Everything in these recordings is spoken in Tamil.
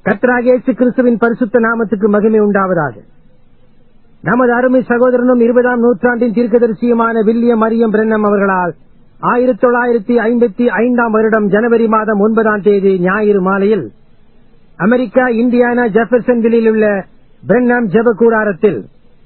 கர்த்தராகிய இயேசு கிறிஸ்துவின் பரிசுத்த நாமத்துக்கு மகிமை உண்டாவதாக நமது அருமை சகோதரனும் இருபதாம் நூற்றாண்டின் தீர்க்கதரிசியுமான வில்லியம் மரியம் பிரன்னம் அவர்களால் ஆயிரத்தி தொள்ளாயிரத்தி ஐம்பத்தி ஐந்தாம் வருடம் ஜனவரி மாதம் ஒன்பதாம் தேதி ஞாயிறு மாலையில் அமெரிக்கா இந்தியானா ஜெஃபர்சன்வில்லில் உள்ள பிரன்னம் ஜெப கூடாரத்தில்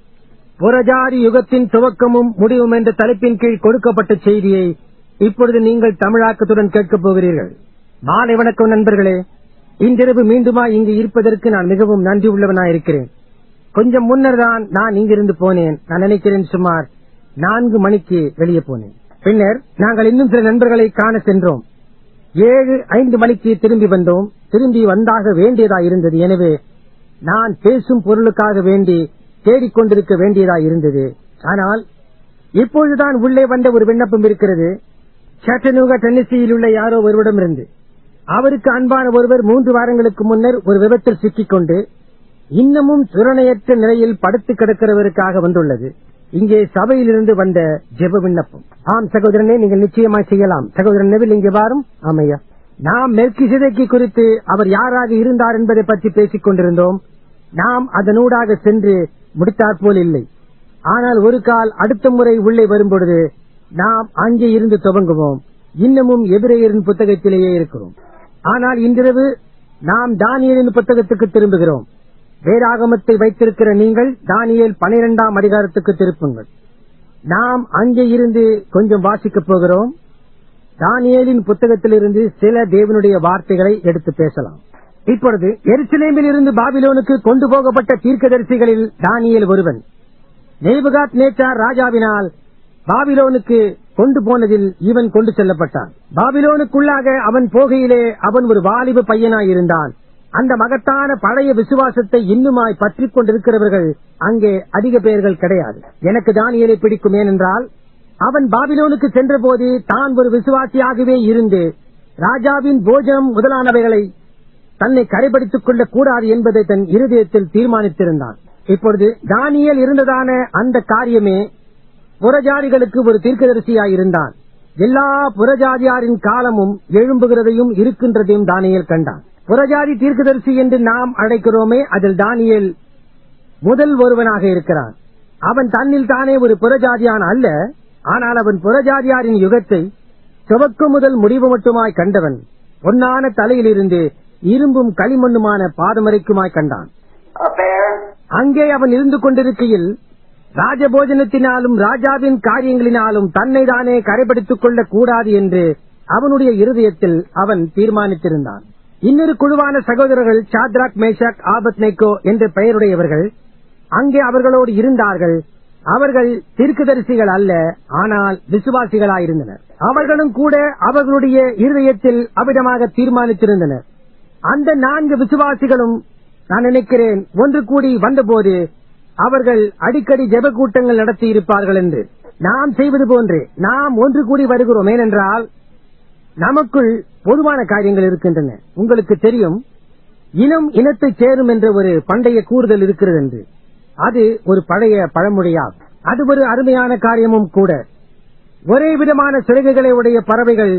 புறஜாதி யுகத்தின் துவக்கமும் முடிவும் என்ற தலைப்பின் கீழ் கொடுக்கப்பட்ட செய்தியை இப்பொழுது நீங்கள் தமிழாக்கத்துடன் கேட்கப் போகிறீர்கள் மாலை வணக்கம் நண்பர்களே இன்றிரவு மீண்டுமா இங்கு இருப்பதற்கு நான் மிகவும் நன்றி உள்ளவனாயிருக்கிறேன் கொஞ்சம் முன்னர் தான் நான் இங்கிருந்து போனேன் நான் நினைக்கிறேன் சுமார் நான்கு மணிக்கு வெளியே போனேன் பின்னர் நாங்கள் இன்னும் சில நண்பர்களை காண சென்றோம் ஏழு ஐந்து மணிக்கு திரும்பி வந்தோம் திரும்பி வந்தாக வேண்டியதா இருந்தது எனவே நான் பேசும் பொருளுக்காக வேண்டி தேடிக்கொண்டிருக்க வேண்டியதா இருந்தது ஆனால் இப்பொழுதுதான் உள்ளே வந்த ஒரு விண்ணப்பம் இருக்கிறது சட்டனூகா டென்னிசியில் உள்ள யாரோ ஒருவரிடமிருந்து அவருக்கு அன்பான ஒருவர் மூன்று வாரங்களுக்கு முன்னர் ஒரு விபத்தில் சிக்கிக்கொண்டு இன்னமும் சுரணையற்ற நிலையில் படுத்து கிடக்கிறவருக்காக வந்துள்ளது இங்கே சபையிலிருந்து வந்த ஜெப விண்ணப்பம் ஆம் சகோதரனே நீங்கள் நிச்சயமாய் செய்யலாம் சகோதரன் நெவில் இங்கே வாரும் ஆமையா நாம் மெல்கி சிதைக்கு குறித்து அவர் யாராக இருந்தார் என்பதை பற்றி பேசிக் கொண்டிருந்தோம் நாம் அதனூடாக சென்று முடித்தாற் போல் இல்லை ஆனால் ஒரு கால் அடுத்த முறை உள்ளே வரும்பொழுது நாம் அங்கே இருந்து துவங்குவோம் இன்னமும் எபிரேயரின் புத்தகத்திலேயே இருக்கிறோம் ஆனால் இன்றிரவு நாம் தானியலின் புத்தகத்துக்கு திரும்புகிறோம் வேதாகமத்தை வைத்திருக்கிற நீங்கள் தானியல் பனிரெண்டாம் அதிகாரத்துக்கு திருப்புங்கள் நாம் அங்கே இருந்து கொஞ்சம் வாசிக்கப் போகிறோம் தானியலின் புத்தகத்திலிருந்து சில தேவனுடைய வார்த்தைகளை எடுத்து பேசலாம் இப்பொழுது எருசலேமில் இருந்து பாபிலோனுக்கு கொண்டு போகப்பட்ட தீர்க்கதரிசிகளில் தானியல் ஒருவன் நேபுகாத் நேச்சார் ராஜாவினால் பாபிலோனுக்கு கொண்டு போனதில் இவன் கொண்டு செல்லப்பட்டான் பாபிலோனுக்குள்ளாக அவன் போகையிலே அவன் ஒரு வாலிப பையனாயிருந்தான் அந்த மகத்தான பழைய விசுவாசத்தை இன்னுமாய் பற்றிக் கொண்டிருக்கிறவர்கள் அங்கே அதிக பேர்கள் கிடையாது எனக்கு தானியலை பிடிக்கும் ஏனென்றால் அவன் பாபிலோனுக்கு சென்றபோது தான் ஒரு விசுவாசியாகவே இருந்து ராஜாவின் போஜனம் முதலானவைகளை தன்னை கரைப்படுத்திக் கொள்ளக் கூடாது என்பதை தன் இருதயத்தில் தீர்மானித்திருந்தான் இப்பொழுது தானியல் இருந்ததான அந்த காரியமே புறஜாதிகளுக்கு ஒரு தீர்க்கதரிசியாயிருந்தான் எல்லா புறஜாதியாரின் காலமும் எழும்புகிறதையும் இருக்கின்றதையும் தானியல் கண்டான் புறஜாதி தீர்க்கதரிசி என்று நாம் அழைக்கிறோமே அதில் தானியல் முதல் ஒருவனாக இருக்கிறான் அவன் தன்னில் தானே ஒரு புறஜாதியான் அல்ல ஆனால் அவன் புறஜாதியாரின் யுகத்தை துவக்கு முதல் முடிவு மட்டுமாய் கண்டவன் பொன்னான தலையிலிருந்து இரும்பும் களிமண்ணுமான பாதமரைக்குமாய் கண்டான் அங்கே அவன் இருந்து கொண்டிருக்கையில் ராஜபோஜனத்தினாலும் ராஜாவின் காரியங்களினாலும் தன்னை தானே கரைப்படுத்திக் கொள்ளக் கூடாது என்று அவனுடைய இருதயத்தில் அவன் தீர்மானித்திருந்தான் இன்னொரு குழுவான சகோதரர்கள் சாத்ராக் மேஷாக் ஆபத் நெக்கோ என்ற பெயருடையவர்கள் அங்கே அவர்களோடு இருந்தார்கள் அவர்கள் தீர்க்கதரிசிகள் அல்ல ஆனால் விசுவாசிகளாயிருந்தனர் அவர்களும் கூட அவர்களுடைய இருதயத்தில் அவிடமாக தீர்மானித்திருந்தனர் அந்த நான்கு விசுவாசிகளும் நான் நினைக்கிறேன் ஒன்று கூடி வந்தபோது அவர்கள் அடிக்கடி ஜெப கூட்டங்கள் நடத்தி இருப்பார்கள் என்று நாம் செய்வது போன்று நாம் ஒன்று கூடி வருகிறோம் ஏனென்றால் நமக்குள் பொதுவான காரியங்கள் இருக்கின்றன உங்களுக்கு தெரியும் இனம் இனத்தை சேரும் என்ற ஒரு பண்டைய கூறுதல் இருக்கிறது என்று அது ஒரு பழைய பழமொழியாகும் அது ஒரு அருமையான காரியமும் கூட ஒரே விதமான சிறகுகளை உடைய பறவைகள்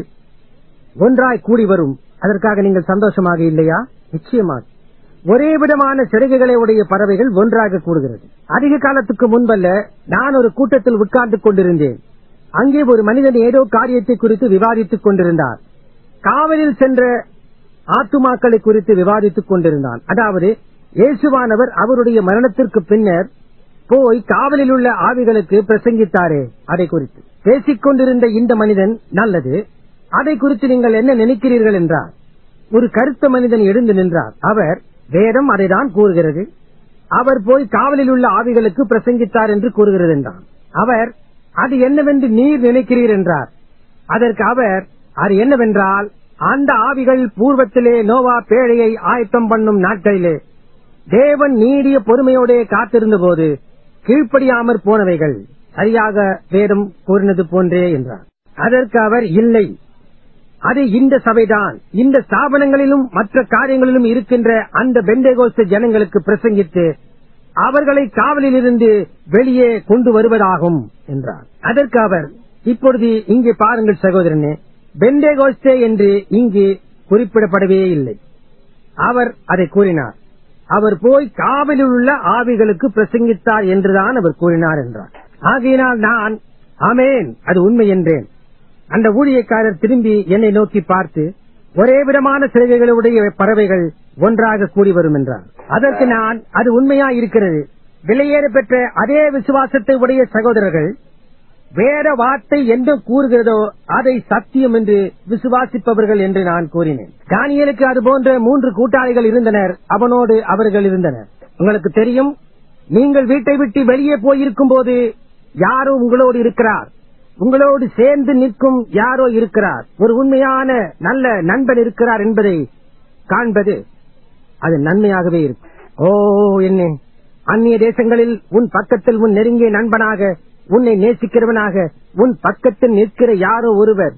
ஒன்றாய் கூடி வரும் அதற்காக நீங்கள் சந்தோஷமாக இல்லையா நிச்சயமாக ஒரே விதமான சிறகுகளை உடைய பறவைகள் ஒன்றாக கூடுகிறது அதிக காலத்துக்கு முன்பல்ல நான் ஒரு கூட்டத்தில் உட்கார்ந்து கொண்டிருந்தேன் அங்கே ஒரு மனிதன் ஏதோ காரியத்தை குறித்து விவாதித்துக் கொண்டிருந்தார் காவலில் சென்ற ஆத்துமாக்களை குறித்து விவாதித்துக் கொண்டிருந்தான் அதாவது இயேசுவானவர் அவருடைய மரணத்திற்கு பின்னர் போய் காவலில் உள்ள ஆவிகளுக்கு பிரசங்கித்தாரே அதை குறித்து பேசிக் கொண்டிருந்த இந்த மனிதன் நல்லது அதை குறித்து நீங்கள் என்ன நினைக்கிறீர்கள் என்றார் ஒரு கருத்த மனிதன் எழுந்து நின்றார் அவர் வேதம் அதைதான் கூறுகிறது அவர் போய் காவலில் உள்ள ஆவிகளுக்கு பிரசங்கித்தார் என்று கூறுகிறது என்றான் அவர் அது என்னவென்று நீர் நினைக்கிறீர் என்றார் அதற்கு அவர் அது என்னவென்றால் அந்த ஆவிகள் பூர்வத்திலே நோவா பேழையை ஆயத்தம் பண்ணும் நாட்களிலே தேவன் நீடிய பொறுமையோடே காத்திருந்த போது கீழ்ப்படியாமற் போனவைகள் சரியாக வேதம் கூறினது போன்றே என்றார் அதற்கு அவர் இல்லை அது இந்த சபைதான் இந்த ஸ்தாபனங்களிலும் மற்ற காரியங்களிலும் இருக்கின்ற அந்த பெண்டேகோஸ்த ஜனங்களுக்கு பிரசங்கித்து அவர்களை காவலில் இருந்து வெளியே கொண்டு வருவதாகும் என்றார் அதற்கு அவர் இப்பொழுது இங்கே பாருங்கள் சகோதரனே பெண்டேகோஸ்தே என்று இங்கு குறிப்பிடப்படவே இல்லை அவர் அதை கூறினார் அவர் போய் காவலில் உள்ள ஆவிகளுக்கு பிரசங்கித்தார் என்றுதான் அவர் கூறினார் என்றார் ஆகையினால் நான் ஆமேன் அது உண்மை என்றேன் அந்த ஊழியக்காரர் திரும்பி என்னை நோக்கி பார்த்து ஒரே விதமான சிறகைகளுடைய பறவைகள் ஒன்றாக கூடி வரும் என்றார் அதற்கு நான் அது உண்மையா இருக்கிறது விலையேற பெற்ற அதே விசுவாசத்தை உடைய சகோதரர்கள் வேற வார்த்தை என்று கூறுகிறதோ அதை சத்தியம் என்று விசுவாசிப்பவர்கள் என்று நான் கூறினேன் தானியலுக்கு அது போன்ற மூன்று கூட்டாளிகள் இருந்தனர் அவனோடு அவர்கள் இருந்தனர் உங்களுக்கு தெரியும் நீங்கள் வீட்டை விட்டு வெளியே போயிருக்கும் போது யாரோ உங்களோடு இருக்கிறார் உங்களோடு சேர்ந்து நிற்கும் யாரோ இருக்கிறார் ஒரு உண்மையான நல்ல நண்பன் இருக்கிறார் என்பதை காண்பது அது நன்மையாகவே இருக்கும் ஓ என்ன அந்நிய தேசங்களில் உன் பக்கத்தில் உன் நெருங்கிய நண்பனாக உன்னை நேசிக்கிறவனாக உன் பக்கத்தில் நிற்கிற யாரோ ஒருவர்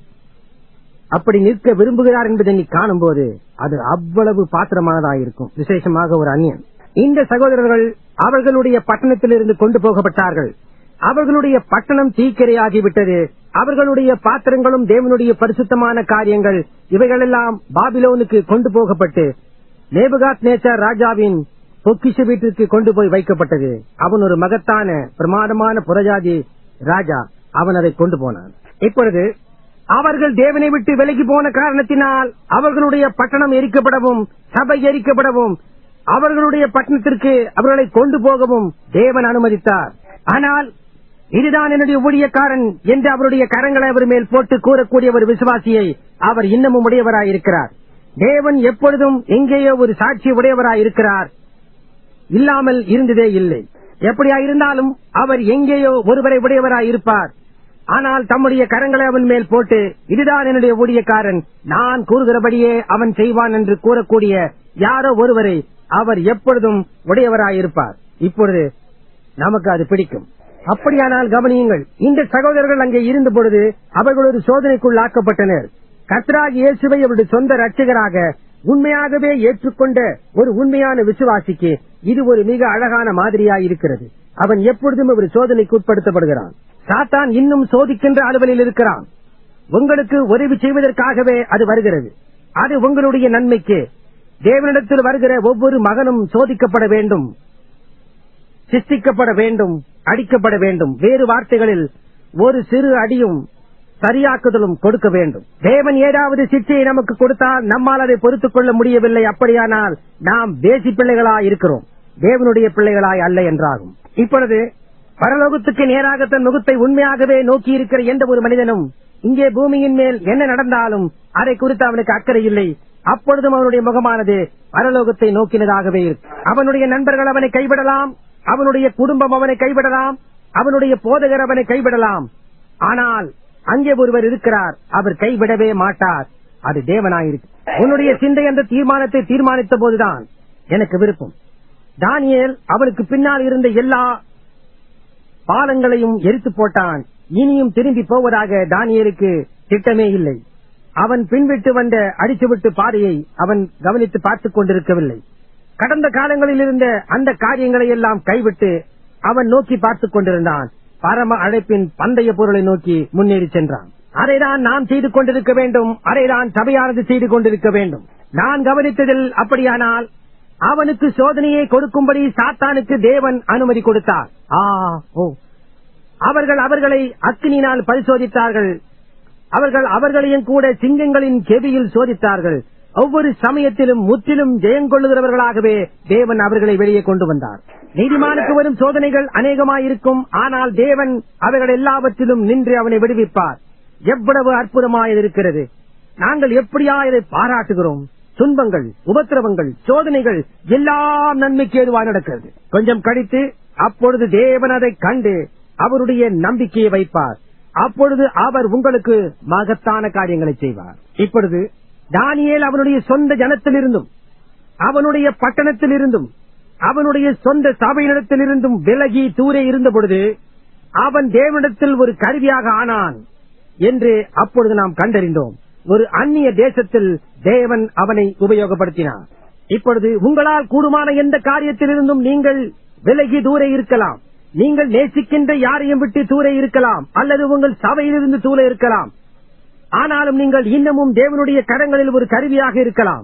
அப்படி நிற்க விரும்புகிறார் என்பதை நீ காணும்போது அது அவ்வளவு பாத்திரமானதாயிருக்கும் விசேஷமாக ஒரு அந்நியன் இந்த சகோதரர்கள் அவர்களுடைய பட்டணத்திலிருந்து கொண்டு போகப்பட்டார்கள் அவர்களுடைய பட்டணம் தீக்கிரையாகிவிட்டது அவர்களுடைய பாத்திரங்களும் தேவனுடைய பரிசுத்தமான காரியங்கள் இவைகளெல்லாம் பாபிலோனுக்கு கொண்டு போகப்பட்டு நேபுகாத் நேச்சர் ராஜாவின் பொக்கிஷ வீட்டிற்கு கொண்டு போய் வைக்கப்பட்டது அவன் ஒரு மகத்தான பிரமாதமான புறஜாதி ராஜா அவன் அதை கொண்டு போனான் இப்பொழுது அவர்கள் தேவனை விட்டு விலகி போன காரணத்தினால் அவர்களுடைய பட்டணம் எரிக்கப்படவும் சபை எரிக்கப்படவும் அவர்களுடைய பட்டணத்திற்கு அவர்களை கொண்டு போகவும் தேவன் அனுமதித்தார் ஆனால் இதுதான் என்னுடைய ஊழியக்காரன் என்று அவருடைய கரங்களை அவர் மேல் போட்டு கூறக்கூடிய ஒரு விசுவாசியை அவர் இன்னமும் உடையவராயிருக்கிறார் தேவன் எப்பொழுதும் எங்கேயோ ஒரு சாட்சி உடையவராயிருக்கிறார் இல்லாமல் இருந்ததே இல்லை எப்படியா இருந்தாலும் அவர் எங்கேயோ ஒருவரை உடையவராய் இருப்பார் ஆனால் தம்முடைய கரங்களை அவன் மேல் போட்டு இதுதான் என்னுடைய ஊழியக்காரன் நான் கூறுகிறபடியே அவன் செய்வான் என்று கூறக்கூடிய யாரோ ஒருவரை அவர் எப்பொழுதும் உடையவராயிருப்பார் இப்பொழுது நமக்கு அது பிடிக்கும் அப்படியானால் கவனியுங்கள் இந்த சகோதரர்கள் அங்கே இருந்த பொழுது அவர்கள் ஒரு சோதனைக்குள் ஆக்கப்பட்டனர் கத்ராக் இயேசுவை அவருடைய சொந்த ரட்சகராக உண்மையாகவே ஏற்றுக்கொண்ட ஒரு உண்மையான விசுவாசிக்கு இது ஒரு மிக அழகான மாதிரியாய் இருக்கிறது அவன் எப்பொழுதும் ஒரு சோதனைக்கு உட்படுத்தப்படுகிறான் சாத்தான் இன்னும் சோதிக்கின்ற அளவில் இருக்கிறான் உங்களுக்கு உதவி செய்வதற்காகவே அது வருகிறது அது உங்களுடைய நன்மைக்கு தேவனிடத்தில் வருகிற ஒவ்வொரு மகனும் சோதிக்கப்பட வேண்டும் சிஸ்டிக்கப்பட வேண்டும் அடிக்கப்பட வேண்டும் வேறு வார்த்தைகளில் ஒரு சிறு அடியும் சரியாக்குதலும் கொடுக்க வேண்டும் தேவன் ஏதாவது சிற்றையை நமக்கு கொடுத்தால் நம்மால் அதை பொறுத்துக் கொள்ள முடியவில்லை அப்படியானால் நாம் தேசி பிள்ளைகளாய் இருக்கிறோம் தேவனுடைய பிள்ளைகளாய் அல்ல என்றாகும் இப்பொழுது பரலோகத்துக்கு நேராக தன் முகத்தை உண்மையாகவே நோக்கி இருக்கிற எந்த ஒரு மனிதனும் இங்கே பூமியின் மேல் என்ன நடந்தாலும் அதை குறித்து அவனுக்கு அக்கறை இல்லை அப்பொழுதும் அவனுடைய முகமானது பரலோகத்தை நோக்கினதாகவே இருக்கும் அவனுடைய நண்பர்கள் அவனை கைவிடலாம் அவனுடைய குடும்பம் அவனை கைவிடலாம் அவனுடைய போதகர் அவனை கைவிடலாம் ஆனால் அங்கே ஒருவர் இருக்கிறார் அவர் கைவிடவே மாட்டார் அது தேவனாயிருக்கு உன்னுடைய சிந்தை அந்த தீர்மானத்தை தீர்மானித்த போதுதான் எனக்கு விருப்பம் தானியேல் அவனுக்கு பின்னால் இருந்த எல்லா பாலங்களையும் எரித்து போட்டான் இனியும் திரும்பி போவதாக தானியலுக்கு திட்டமே இல்லை அவன் பின்விட்டு வந்த அடிச்சுவிட்டு பாதையை அவன் கவனித்து பார்த்துக் கொண்டிருக்கவில்லை கடந்த காலங்களில் இருந்த அந்த காரியங்களை எல்லாம் கைவிட்டு அவன் நோக்கி பார்த்துக் கொண்டிருந்தான் பரம அழைப்பின் பந்தய பொருளை நோக்கி முன்னேறி சென்றான் அதைதான் நாம் செய்து கொண்டிருக்க வேண்டும் அதைதான் சபையானது செய்து கொண்டிருக்க வேண்டும் நான் கவனித்ததில் அப்படியானால் அவனுக்கு சோதனையை கொடுக்கும்படி சாத்தானுக்கு தேவன் அனுமதி கொடுத்தார் ஆ ஓ அவர்கள் அவர்களை அக்கினினால் பரிசோதித்தார்கள் அவர்கள் அவர்களையும் கூட சிங்கங்களின் செவியில் சோதித்தார்கள் ஒவ்வொரு சமயத்திலும் முற்றிலும் ஜெயங்கொள்ளுகிறவர்களாகவே தேவன் அவர்களை வெளியே கொண்டு வந்தார் நீதிமானுக்கு வரும் சோதனைகள் அநேகமாயிருக்கும் ஆனால் தேவன் அவர்கள் எல்லாவற்றிலும் நின்று அவனை விடுவிப்பார் எவ்வளவு அற்புதமாய் இருக்கிறது நாங்கள் எப்படியா இதை பாராட்டுகிறோம் துன்பங்கள் உபத்திரவங்கள் சோதனைகள் எல்லாம் நன்மைக்கு ஏதுவாக நடக்கிறது கொஞ்சம் கழித்து அப்பொழுது தேவன் அதை கண்டு அவருடைய நம்பிக்கையை வைப்பார் அப்பொழுது அவர் உங்களுக்கு மகத்தான காரியங்களை செய்வார் இப்பொழுது தானியேல் அவனுடைய சொந்த ஜனத்திலிருந்தும் அவனுடைய பட்டணத்திலிருந்தும் அவனுடைய சொந்த சபையினிடத்திலிருந்தும் விலகி தூரே இருந்த பொழுது அவன் தேவனிடத்தில் ஒரு கருவியாக ஆனான் என்று அப்பொழுது நாம் கண்டறிந்தோம் ஒரு அந்நிய தேசத்தில் தேவன் அவனை உபயோகப்படுத்தினார் இப்பொழுது உங்களால் கூடுமான எந்த காரியத்திலிருந்தும் நீங்கள் விலகி தூரே இருக்கலாம் நீங்கள் நேசிக்கின்ற யாரையும் விட்டு தூரே இருக்கலாம் அல்லது உங்கள் சபையிலிருந்து தூர இருக்கலாம் ஆனாலும் நீங்கள் இன்னமும் தேவனுடைய கரங்களில் ஒரு கருவியாக இருக்கலாம்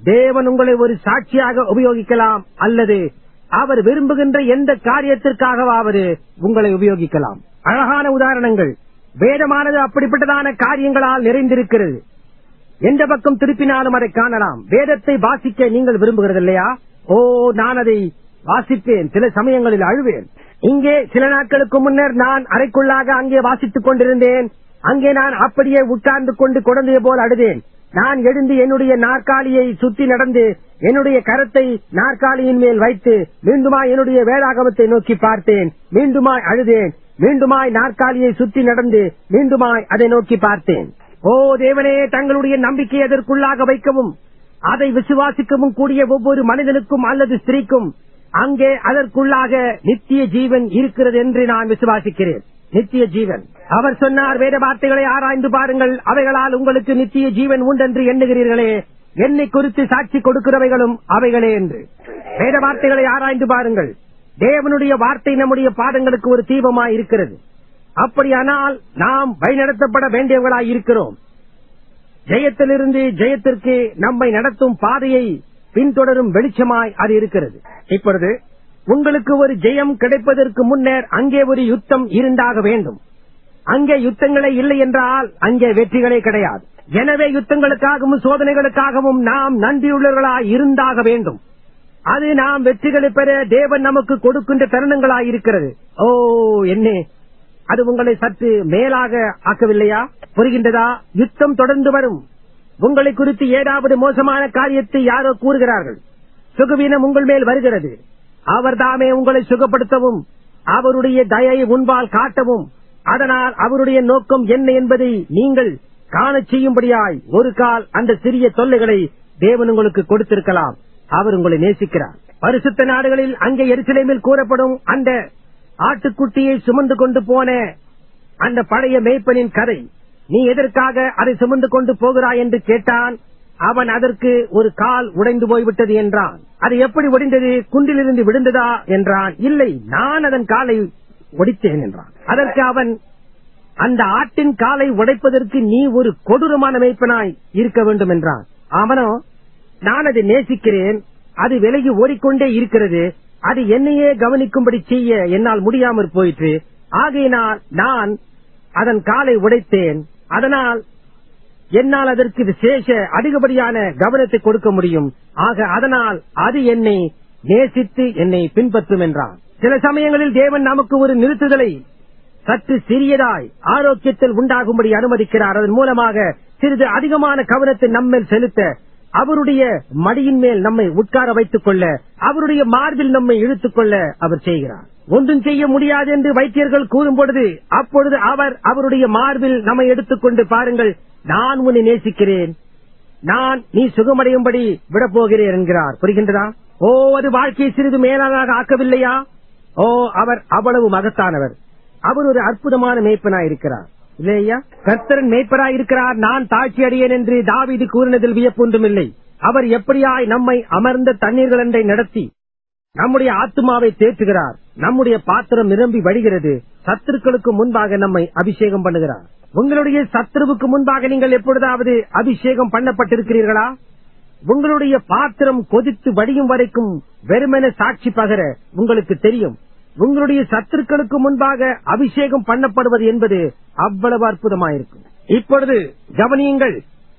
தேவன் உங்களை ஒரு சாட்சியாக உபயோகிக்கலாம் அல்லது அவர் விரும்புகின்ற எந்த காரியத்திற்காகவாவது உங்களை உபயோகிக்கலாம் அழகான உதாரணங்கள் வேதமானது அப்படிப்பட்டதான காரியங்களால் நிறைந்திருக்கிறது எந்த பக்கம் திருப்பினாலும் அதை காணலாம் வேதத்தை வாசிக்க நீங்கள் விரும்புகிறது இல்லையா ஓ நான் அதை வாசிப்பேன் சில சமயங்களில் அழுவேன் இங்கே சில நாட்களுக்கு முன்னர் நான் அறைக்குள்ளாக அங்கே வாசித்துக் கொண்டிருந்தேன் அங்கே நான் அப்படியே உட்கார்ந்து கொண்டு குழந்தைய போல் அழுதேன் நான் எழுந்து என்னுடைய நாற்காலியை சுற்றி நடந்து என்னுடைய கரத்தை நாற்காலியின் மேல் வைத்து மீண்டுமாய் என்னுடைய வேதாகமத்தை நோக்கி பார்த்தேன் மீண்டுமாய் அழுதேன் மீண்டுமாய் நாற்காலியை சுற்றி நடந்து மீண்டுமாய் அதை நோக்கி பார்த்தேன் ஓ தேவனே தங்களுடைய நம்பிக்கை அதற்குள்ளாக வைக்கவும் அதை விசுவாசிக்கவும் கூடிய ஒவ்வொரு மனிதனுக்கும் அல்லது ஸ்திரீக்கும் அங்கே அதற்குள்ளாக நித்திய ஜீவன் இருக்கிறது என்று நான் விசுவாசிக்கிறேன் நித்திய ஜீவன் அவர் சொன்னார் வேத வார்த்தைகளை ஆராய்ந்து பாருங்கள் அவைகளால் உங்களுக்கு நித்திய ஜீவன் உண்டென்று எண்ணுகிறீர்களே என்னை குறித்து சாட்சி கொடுக்கிறவைகளும் அவைகளே என்று வேத வார்த்தைகளை ஆராய்ந்து பாருங்கள் தேவனுடைய வார்த்தை நம்முடைய பாதங்களுக்கு ஒரு தீபமாய் இருக்கிறது அப்படியானால் நாம் வழிநடத்தப்பட வேண்டியவர்களாய் இருக்கிறோம் ஜெயத்திலிருந்து ஜெயத்திற்கு நம்மை நடத்தும் பாதையை பின்தொடரும் வெளிச்சமாய் அது இருக்கிறது இப்பொழுது உங்களுக்கு ஒரு ஜெயம் கிடைப்பதற்கு முன்னர் அங்கே ஒரு யுத்தம் இருந்தாக வேண்டும் அங்கே யுத்தங்களே இல்லை என்றால் அங்கே வெற்றிகளே கிடையாது எனவே யுத்தங்களுக்காகவும் சோதனைகளுக்காகவும் நாம் நன்றியுள்ளவர்களாய் இருந்தாக வேண்டும் அது நாம் வெற்றிகளை பெற தேவன் நமக்கு கொடுக்கின்ற தருணங்களாய் இருக்கிறது ஓ என்னே அது உங்களை சற்று மேலாக ஆக்கவில்லையா புரிகின்றதா யுத்தம் தொடர்ந்து வரும் உங்களை குறித்து ஏதாவது மோசமான காரியத்தை யாரோ கூறுகிறார்கள் சுகவீனம் உங்கள் மேல் வருகிறது அவர் தாமே உங்களை சுகப்படுத்தவும் அவருடைய தயை முன்பால் காட்டவும் அதனால் அவருடைய நோக்கம் என்ன என்பதை நீங்கள் காணச் செய்யும்படியாய் ஒரு கால் அந்த சிறிய தொல்லைகளை தேவன் உங்களுக்கு கொடுத்திருக்கலாம் அவர் உங்களை நேசிக்கிறார் பரிசுத்த நாடுகளில் அங்கே எரிசிலைமில் கூறப்படும் அந்த ஆட்டுக்குட்டியை சுமந்து கொண்டு போன அந்த பழைய மேய்ப்பனின் கதை நீ எதற்காக அதை சுமந்து கொண்டு போகிறாய் என்று கேட்டான் அவன் அதற்கு ஒரு கால் உடைந்து போய்விட்டது என்றான் அது எப்படி ஒடிந்தது குன்றிலிருந்து விழுந்ததா என்றான் இல்லை நான் அதன் காலை ஒடித்தேன் என்றான் அதற்கு அவன் அந்த ஆட்டின் காலை உடைப்பதற்கு நீ ஒரு கொடூரமான மேய்ப்பனாய் இருக்க வேண்டும் என்றான் அவனோ நான் அதை நேசிக்கிறேன் அது விலகி ஓடிக்கொண்டே இருக்கிறது அது என்னையே கவனிக்கும்படி செய்ய என்னால் முடியாமற் போயிற்று ஆகையினால் நான் அதன் காலை உடைத்தேன் அதனால் என்னால் அதற்கு விசேஷ அதிகப்படியான கவனத்தை கொடுக்க முடியும் ஆக அதனால் அது என்னை நேசித்து என்னை பின்பற்றும் என்றான் சில சமயங்களில் தேவன் நமக்கு ஒரு நிறுத்துதலை சற்று சிறியதாய் ஆரோக்கியத்தில் உண்டாகும்படி அனுமதிக்கிறார் அதன் மூலமாக சிறிது அதிகமான கவனத்தை நம்மேல் செலுத்த அவருடைய மடியின் மேல் நம்மை உட்கார வைத்துக் கொள்ள அவருடைய மார்பில் நம்மை இழுத்துக் கொள்ள அவர் செய்கிறார் ஒன்றும் செய்ய முடியாது என்று வைத்தியர்கள் கூறும் பொழுது அப்பொழுது அவர் அவருடைய மார்பில் நம்மை எடுத்துக்கொண்டு பாருங்கள் நான் உன்னை நேசிக்கிறேன் நான் நீ சுகமடையும்படி விடப்போகிறேன் என்கிறார் புரிகின்றதா ஓ அது வாழ்க்கையை சிறிது மேலாக ஆக்கவில்லையா ஓ அவர் அவ்வளவு மகத்தானவர் அவர் ஒரு அற்புதமான மேய்ப்பனாய் இருக்கிறார் இல்லையா கர்த்தரன் மேய்ப்பராய் இருக்கிறார் நான் தாழ்ச்சி அடையேன் என்று தாவீது கூறினதில் வியப்பொன்றுமில்லை அவர் எப்படியாய் நம்மை அமர்ந்த தண்ணீர்கள் என்றை நடத்தி நம்முடைய ஆத்மாவை தேற்றுகிறார் நம்முடைய பாத்திரம் நிரம்பி வழிகிறது சத்துருக்களுக்கு முன்பாக நம்மை அபிஷேகம் பண்ணுகிறார் உங்களுடைய சத்துருவுக்கு முன்பாக நீங்கள் எப்பொழுதாவது அபிஷேகம் பண்ணப்பட்டிருக்கிறீர்களா உங்களுடைய பாத்திரம் கொதித்து வடியும் வரைக்கும் வெறுமென சாட்சி பகர உங்களுக்கு தெரியும் உங்களுடைய சத்துருக்களுக்கு முன்பாக அபிஷேகம் பண்ணப்படுவது என்பது அவ்வளவு அற்புதமாயிருக்கும் இப்பொழுது கவனியுங்கள்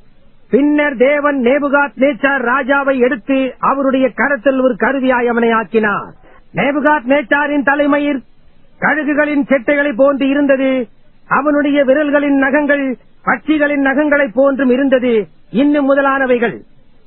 பின்னர் தேவன் நேபுகாத் நேச்சார் ராஜாவை எடுத்து அவருடைய கரத்தில் ஒரு கருவியாய் அவனை ஆக்கினார் நேபுகாத் நேச்சாரின் தலைமையில் கழுகுகளின் செட்டைகளை போன்று இருந்தது அவனுடைய விரல்களின் நகங்கள் பட்சிகளின் நகங்களைப் போன்றும் இருந்தது இன்னும் முதலானவைகள்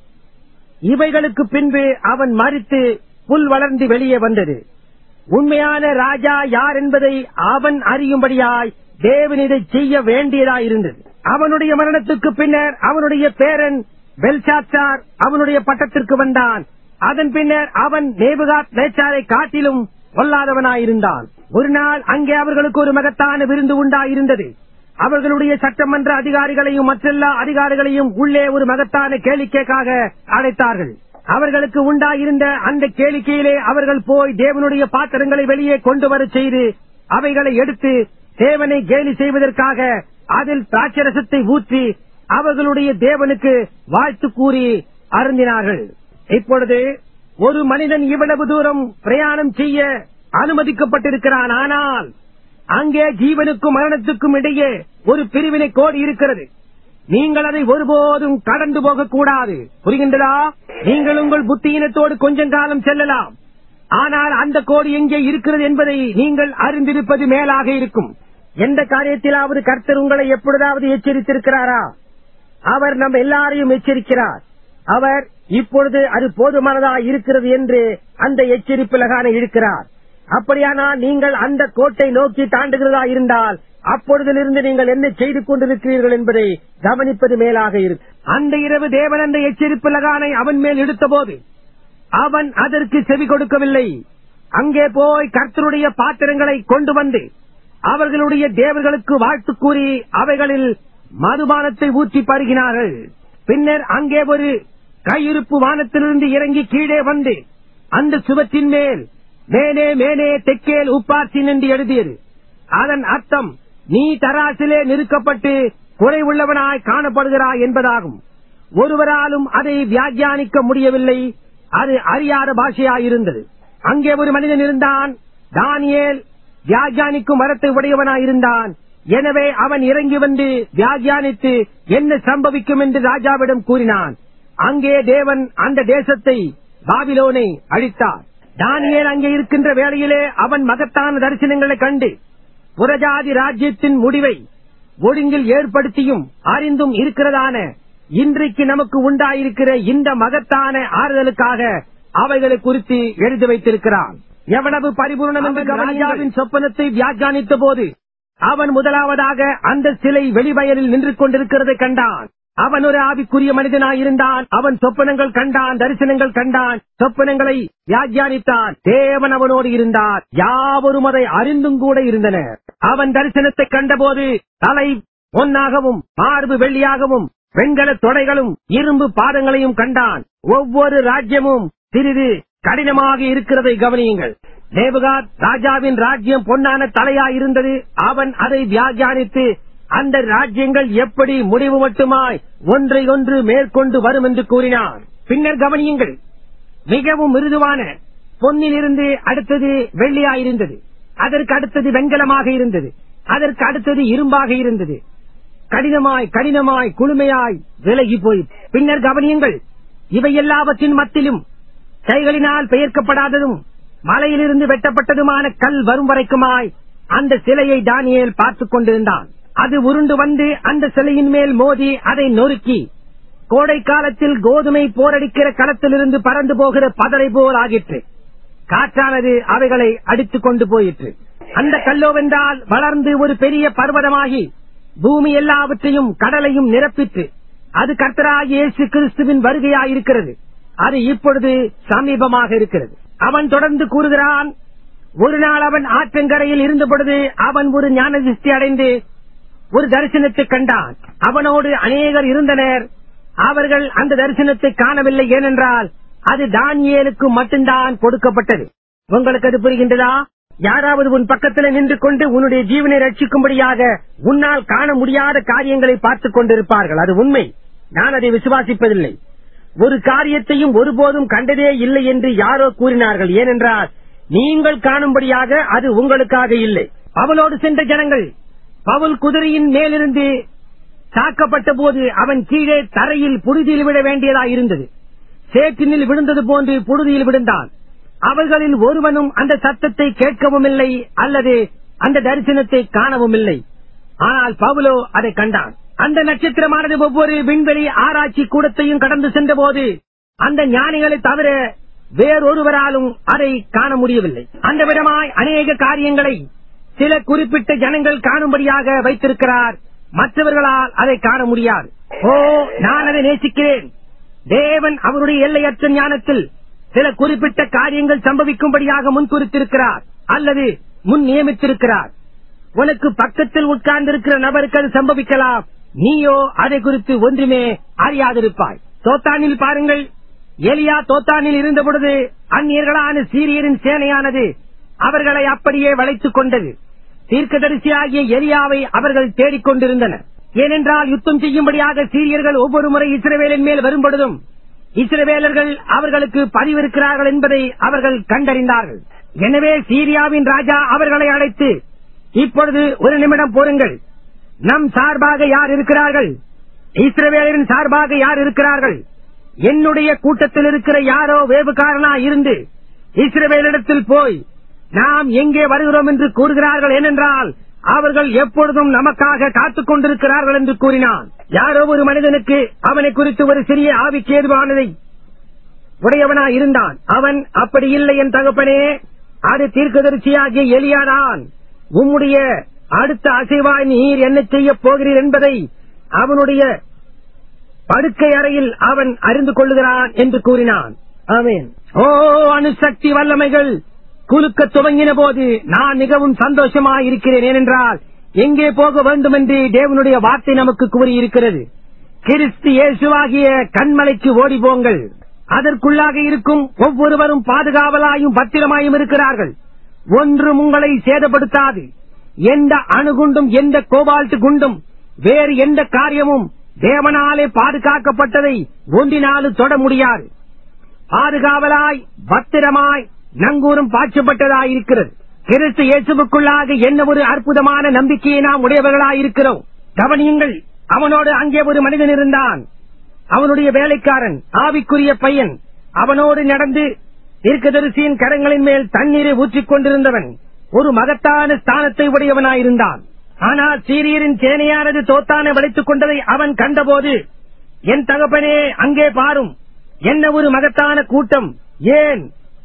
இவைகளுக்கு பின்பு அவன் மறித்து புல் வளர்ந்து வெளியே வந்தது உண்மையான ராஜா யார் என்பதை அவன் அறியும்படியாய் தேவன் இதை செய்ய வேண்டியதாயிருந்தது அவனுடைய மரணத்துக்கு பின்னர் அவனுடைய பேரன் பெல்சாச்சார் அவனுடைய பட்டத்திற்கு வந்தான் அதன் பின்னர் அவன் நேபுகாத் நேச்சாரை காட்டிலும் கொல்லாதவனாயிருந்தான் ஒரு நாள் அங்கே அவர்களுக்கு ஒரு மகத்தான விருந்து உண்டாயிருந்தது அவர்களுடைய சட்டமன்ற அதிகாரிகளையும் மற்றெல்லா அதிகாரிகளையும் உள்ளே ஒரு மகத்தான கேளிக்கைக்காக அழைத்தார்கள் அவர்களுக்கு உண்டாயிருந்த அந்த கேளிக்கையிலே அவர்கள் போய் தேவனுடைய பாத்திரங்களை வெளியே கொண்டு வரச் செய்து அவைகளை எடுத்து தேவனை கேலி செய்வதற்காக அதில் திராட்சரசத்தை ஊற்றி அவர்களுடைய தேவனுக்கு வாழ்த்து கூறி அருந்தினார்கள் இப்பொழுது ஒரு மனிதன் இவ்வளவு தூரம் பிரயாணம் செய்ய அனுமதிக்கப்பட்டிருக்கிறான் ஆனால் அங்கே ஜீவனுக்கும் மரணத்துக்கும் இடையே ஒரு பிரிவினை கோடு இருக்கிறது நீங்கள் அதை ஒருபோதும் கடந்து போகக்கூடாது புரிகின்றதா நீங்கள் உங்கள் புத்தியினத்தோடு கொஞ்சம் காலம் செல்லலாம் ஆனால் அந்த கோடு எங்கே இருக்கிறது என்பதை நீங்கள் அறிந்திருப்பது மேலாக இருக்கும் எந்த காரியத்திலாவது கர்த்தர் உங்களை எப்பொழுதாவது எச்சரித்திருக்கிறாரா அவர் நம் எல்லாரையும் எச்சரிக்கிறார் அவர் இப்பொழுது அது போதுமானதா இருக்கிறது என்று அந்த எச்சரிப்பிலகான இருக்கிறார் அப்படியானால் நீங்கள் அந்த கோட்டை நோக்கி தாண்டுகிறதா இருந்தால் அப்பொழுதிலிருந்து நீங்கள் என்ன செய்து கொண்டிருக்கிறீர்கள் என்பதை கவனிப்பது மேலாக இருக்கும் அந்த இரவு தேவன் அந்த எச்சரிப்பிலகானை அவன் மேல் எடுத்தபோது அவன் அதற்கு செவி கொடுக்கவில்லை அங்கே போய் கர்த்தருடைய பாத்திரங்களை கொண்டு வந்து அவர்களுடைய தேவர்களுக்கு வாழ்த்து கூறி அவைகளில் மதுபானத்தை ஊற்றி பருகினார்கள் பின்னர் அங்கே ஒரு கையிருப்பு வானத்திலிருந்து இறங்கி கீழே வந்து அந்த சுவற்றின் மேல் மேனே மேனே தெக்கேல் உப்பார்ச்சின் என்று எழுதியது அதன் அர்த்தம் நீ தராசிலே நிறுக்கப்பட்டு குறைவுள்ளவனாய் காணப்படுகிறாய் என்பதாகும் ஒருவராலும் அதை வியாக்கியானிக்க முடியவில்லை அது அறியாத பாஷையாயிருந்தது அங்கே ஒரு மனிதன் இருந்தான் தானியேல் வியாக்கியானிக்கும் மரத்தை உடையவனாயிருந்தான் எனவே அவன் இறங்கி வந்து வியாக்கியானித்து என்ன சம்பவிக்கும் என்று ராஜாவிடம் கூறினான் அங்கே தேவன் அந்த தேசத்தை பாபிலோனை அழித்தார் தானியேல் அங்கே இருக்கின்ற வேளையிலே அவன் மகத்தான தரிசனங்களை கண்டு புறஜாதி ராஜ்யத்தின் முடிவை ஒழுங்கில் ஏற்படுத்தியும் அறிந்தும் இருக்கிறதான இன்றைக்கு நமக்கு உண்டாயிருக்கிற இந்த மகத்தான ஆறுதலுக்காக அவைகளை குறித்து எழுதி வைத்திருக்கிறான் எவ்வளவு பரிபூர்ணம் என்று ராஜாவின் சொப்பனத்தை வியாக்கியானித்த போது அவன் முதலாவதாக அந்த சிலை வெளிவயலில் நின்று கொண்டிருக்கிறதை கண்டான் அவன் ஒரு ஆவிக்குரிய மனிதனாயிருந்தான் அவன் சொப்பனங்கள் கண்டான் தரிசனங்கள் கண்டான் சொப்பனங்களை வியாக்கியானித்தான் தேவன் அவனோடு இருந்தார் யாவரும் அதை அறிந்தும் கூட இருந்தனர் அவன் தரிசனத்தை கண்டபோது தலை பொன்னாகவும் மார்பு வெள்ளியாகவும் வெண்கல தொடைகளும் இரும்பு பாதங்களையும் கண்டான் ஒவ்வொரு ராஜ்யமும் சிறிது கடினமாக இருக்கிறதை கவனியுங்கள் நேபுகாத் ராஜாவின் ராஜ்யம் பொன்னான தலையாயிருந்தது அவன் அதை வியாக்கியானித்து அந்த ராஜ்யங்கள் எப்படி முடிவு மட்டுமாய் ஒன்றை ஒன்று மேற்கொண்டு வரும் என்று கூறினான் பின்னர் கவனியுங்கள் மிகவும் மிருதுவான பொன்னிலிருந்து அடுத்தது வெள்ளியாயிருந்தது அதற்கு அடுத்தது வெண்கலமாக இருந்தது அதற்கு அடுத்தது இரும்பாக இருந்தது கடினமாய் கடினமாய் குளுமையாய் விலகி போய் பின்னர் கவனியுங்கள் இவை எல்லாவற்றின் மத்திலும் கைகளினால் பெயர்க்கப்படாததும் மலையிலிருந்து வெட்டப்பட்டதுமான கல் வரும் வரைக்குமாய் அந்த சிலையை தானியேல் பார்த்துக் கொண்டிருந்தான் அது உருண்டு வந்து அந்த சிலையின் மேல் மோதி அதை நொறுக்கி கோடை காலத்தில் கோதுமை போரடிக்கிற களத்திலிருந்து பறந்து போகிற பதரை போல் ஆகிற்று காற்றானது அவைகளை அடித்துக் கொண்டு போயிற்று அந்த கல்லோவென்றால் வளர்ந்து ஒரு பெரிய பர்வதமாகி பூமி எல்லாவற்றையும் கடலையும் நிரப்பிற்று அது கர்த்தராகிய இயேசு கிறிஸ்துவின் வருகையாயிருக்கிறது அது இப்பொழுது சமீபமாக இருக்கிறது அவன் தொடர்ந்து கூறுகிறான் ஒரு நாள் அவன் ஆற்றங்கரையில் இருந்த பொழுது அவன் ஒரு ஞான திருஷ்டி அடைந்து ஒரு தரிசனத்தை கண்டான் அவனோடு அநேகர் இருந்தனர் அவர்கள் அந்த தரிசனத்தை காணவில்லை ஏனென்றால் அது தானியேலுக்கு மட்டும்தான் கொடுக்கப்பட்டது உங்களுக்கு அது புரிகின்றதா யாராவது உன் பக்கத்தில் நின்று கொண்டு உன்னுடைய ஜீவனை ரட்சிக்கும்படியாக உன்னால் காண முடியாத காரியங்களை பார்த்துக் கொண்டிருப்பார்கள் அது உண்மை நான் அதை விசுவாசிப்பதில்லை ஒரு காரியத்தையும் ஒருபோதும் கண்டதே இல்லை என்று யாரோ கூறினார்கள் ஏனென்றால் நீங்கள் காணும்படியாக அது உங்களுக்காக இல்லை அவளோடு சென்ற ஜனங்கள் பவுல் குதிரையின் மேலிருந்து தாக்கப்பட்ட போது அவன் கீழே தரையில் புழுதியில் விட வேண்டியதாய் இருந்தது சேற்றினில் விழுந்தது போன்று புழுதியில் விழுந்தான் அவர்களில் ஒருவனும் அந்த சத்தத்தை கேட்கவும் இல்லை அல்லது அந்த தரிசனத்தை காணவும் இல்லை ஆனால் பவுலோ அதை கண்டான் அந்த நட்சத்திரமானது ஒவ்வொரு விண்வெளி ஆராய்ச்சி கூடத்தையும் கடந்து சென்றபோது அந்த ஞானிகளை தவிர வேறொருவராலும் அதை காண முடியவில்லை அந்த விதமாய் அநேக காரியங்களை சில குறிப்பிட்ட ஜனங்கள் காணும்படியாக வைத்திருக்கிறார் மற்றவர்களால் அதை காண முடியாது ஓ நான் அதை நேசிக்கிறேன் தேவன் அவருடைய எல்லையற்ற ஞானத்தில் சில குறிப்பிட்ட காரியங்கள் சம்பவிக்கும்படியாக முன்குறித்திருக்கிறார் அல்லது முன் நியமித்திருக்கிறார் உனக்கு பக்கத்தில் உட்கார்ந்திருக்கிற நபருக்கு அது சம்பவிக்கலாம் நீயோ அதை குறித்து ஒன்றுமே அறியாதிருப்பாய் தோத்தானில் பாருங்கள் எலியா தோத்தானில் இருந்த பொழுது அந்நியர்களான சீரியரின் சேனையானது அவர்களை அப்படியே வளைத்துக் கொண்டது தீர்க்கதரிசியாகிய எலியாவை அவர்கள் தேடிக் கொண்டிருந்தனர் ஏனென்றால் யுத்தம் செய்யும்படியாக சீரியர்கள் ஒவ்வொரு முறை இஸ்ரவேலின் மேல் வரும்பொழுதும் இஸ்ரவேலர்கள் அவர்களுக்கு பதிவிருக்கிறார்கள் என்பதை அவர்கள் கண்டறிந்தார்கள் எனவே சீரியாவின் ராஜா அவர்களை அழைத்து இப்பொழுது ஒரு நிமிடம் பொறுங்கள் நம் சார்பாக யார் இருக்கிறார்கள் இஸ்ரவேலரின் சார்பாக யார் இருக்கிறார்கள் என்னுடைய கூட்டத்தில் இருக்கிற யாரோ வேவுகாரனா இருந்து இஸ்ரவேலிடத்தில் போய் நாம் எங்கே வருகிறோம் என்று கூறுகிறார்கள் ஏனென்றால் அவர்கள் எப்பொழுதும் நமக்காக காத்துக் கொண்டிருக்கிறார்கள் என்று கூறினான் யாரோ ஒரு மனிதனுக்கு அவனை குறித்து ஒரு சிறிய ஆவிக்கேதுவானதை உடையவனா இருந்தான் அவன் அப்படி இல்லை என் தகப்பனே அது தீர்க்கதரிசியாகிய எலியாதான் உம்முடைய அடுத்த அசைவாய் நீர் என்ன செய்யப் போகிறீர் என்பதை அவனுடைய படுக்கை அறையில் அவன் அறிந்து கொள்ளுகிறான் என்று கூறினான் ஆமேன் ஓ அணுசக்தி வல்லமைகள் குலுக்க துவங்கின போது நான் மிகவும் சந்தோஷமாக இருக்கிறேன் ஏனென்றால் எங்கே போக வேண்டும் என்று தேவனுடைய வார்த்தை நமக்கு கூறியிருக்கிறது கிறிஸ்து இயேசுவாகிய கண்மலைக்கு ஓடி போங்கள் அதற்குள்ளாக இருக்கும் ஒவ்வொருவரும் பாதுகாவலாயும் பத்திரமாயும் இருக்கிறார்கள் ஒன்றும் உங்களை சேதப்படுத்தாது எந்த அணுகுண்டும் எந்த கோபால்ட் குண்டும் வேறு எந்த காரியமும் தேவனாலே பாதுகாக்கப்பட்டதை ஒன்றினாலும் தொட முடியாது பாதுகாவலாய் பத்திரமாய் நங்கூரும் பாய்ச்சப்பட்டதாயிருக்கிறது கிறிஸ்து இயேசுவுக்குள்ளாக என்ன ஒரு அற்புதமான நம்பிக்கையை நாம் உடையவர்களாயிருக்கிறோம் கவனியுங்கள் அவனோடு அங்கே ஒரு மனிதன் இருந்தான் அவனுடைய வேலைக்காரன் ஆவிக்குரிய பையன் அவனோடு நடந்து தீர்க்கதரிசியின் கரங்களின் மேல் தண்ணீரை ஊற்றிக் கொண்டிருந்தவன் ஒரு மகத்தான ஸ்தானத்தை உடையவனாயிருந்தான் ஆனால் சீரியரின் சேனையானது தோத்தான விளைத்துக் கொண்டதை அவன் கண்டபோது என் தகப்பனே அங்கே பாரும் என்ன ஒரு மகத்தான கூட்டம் ஏன்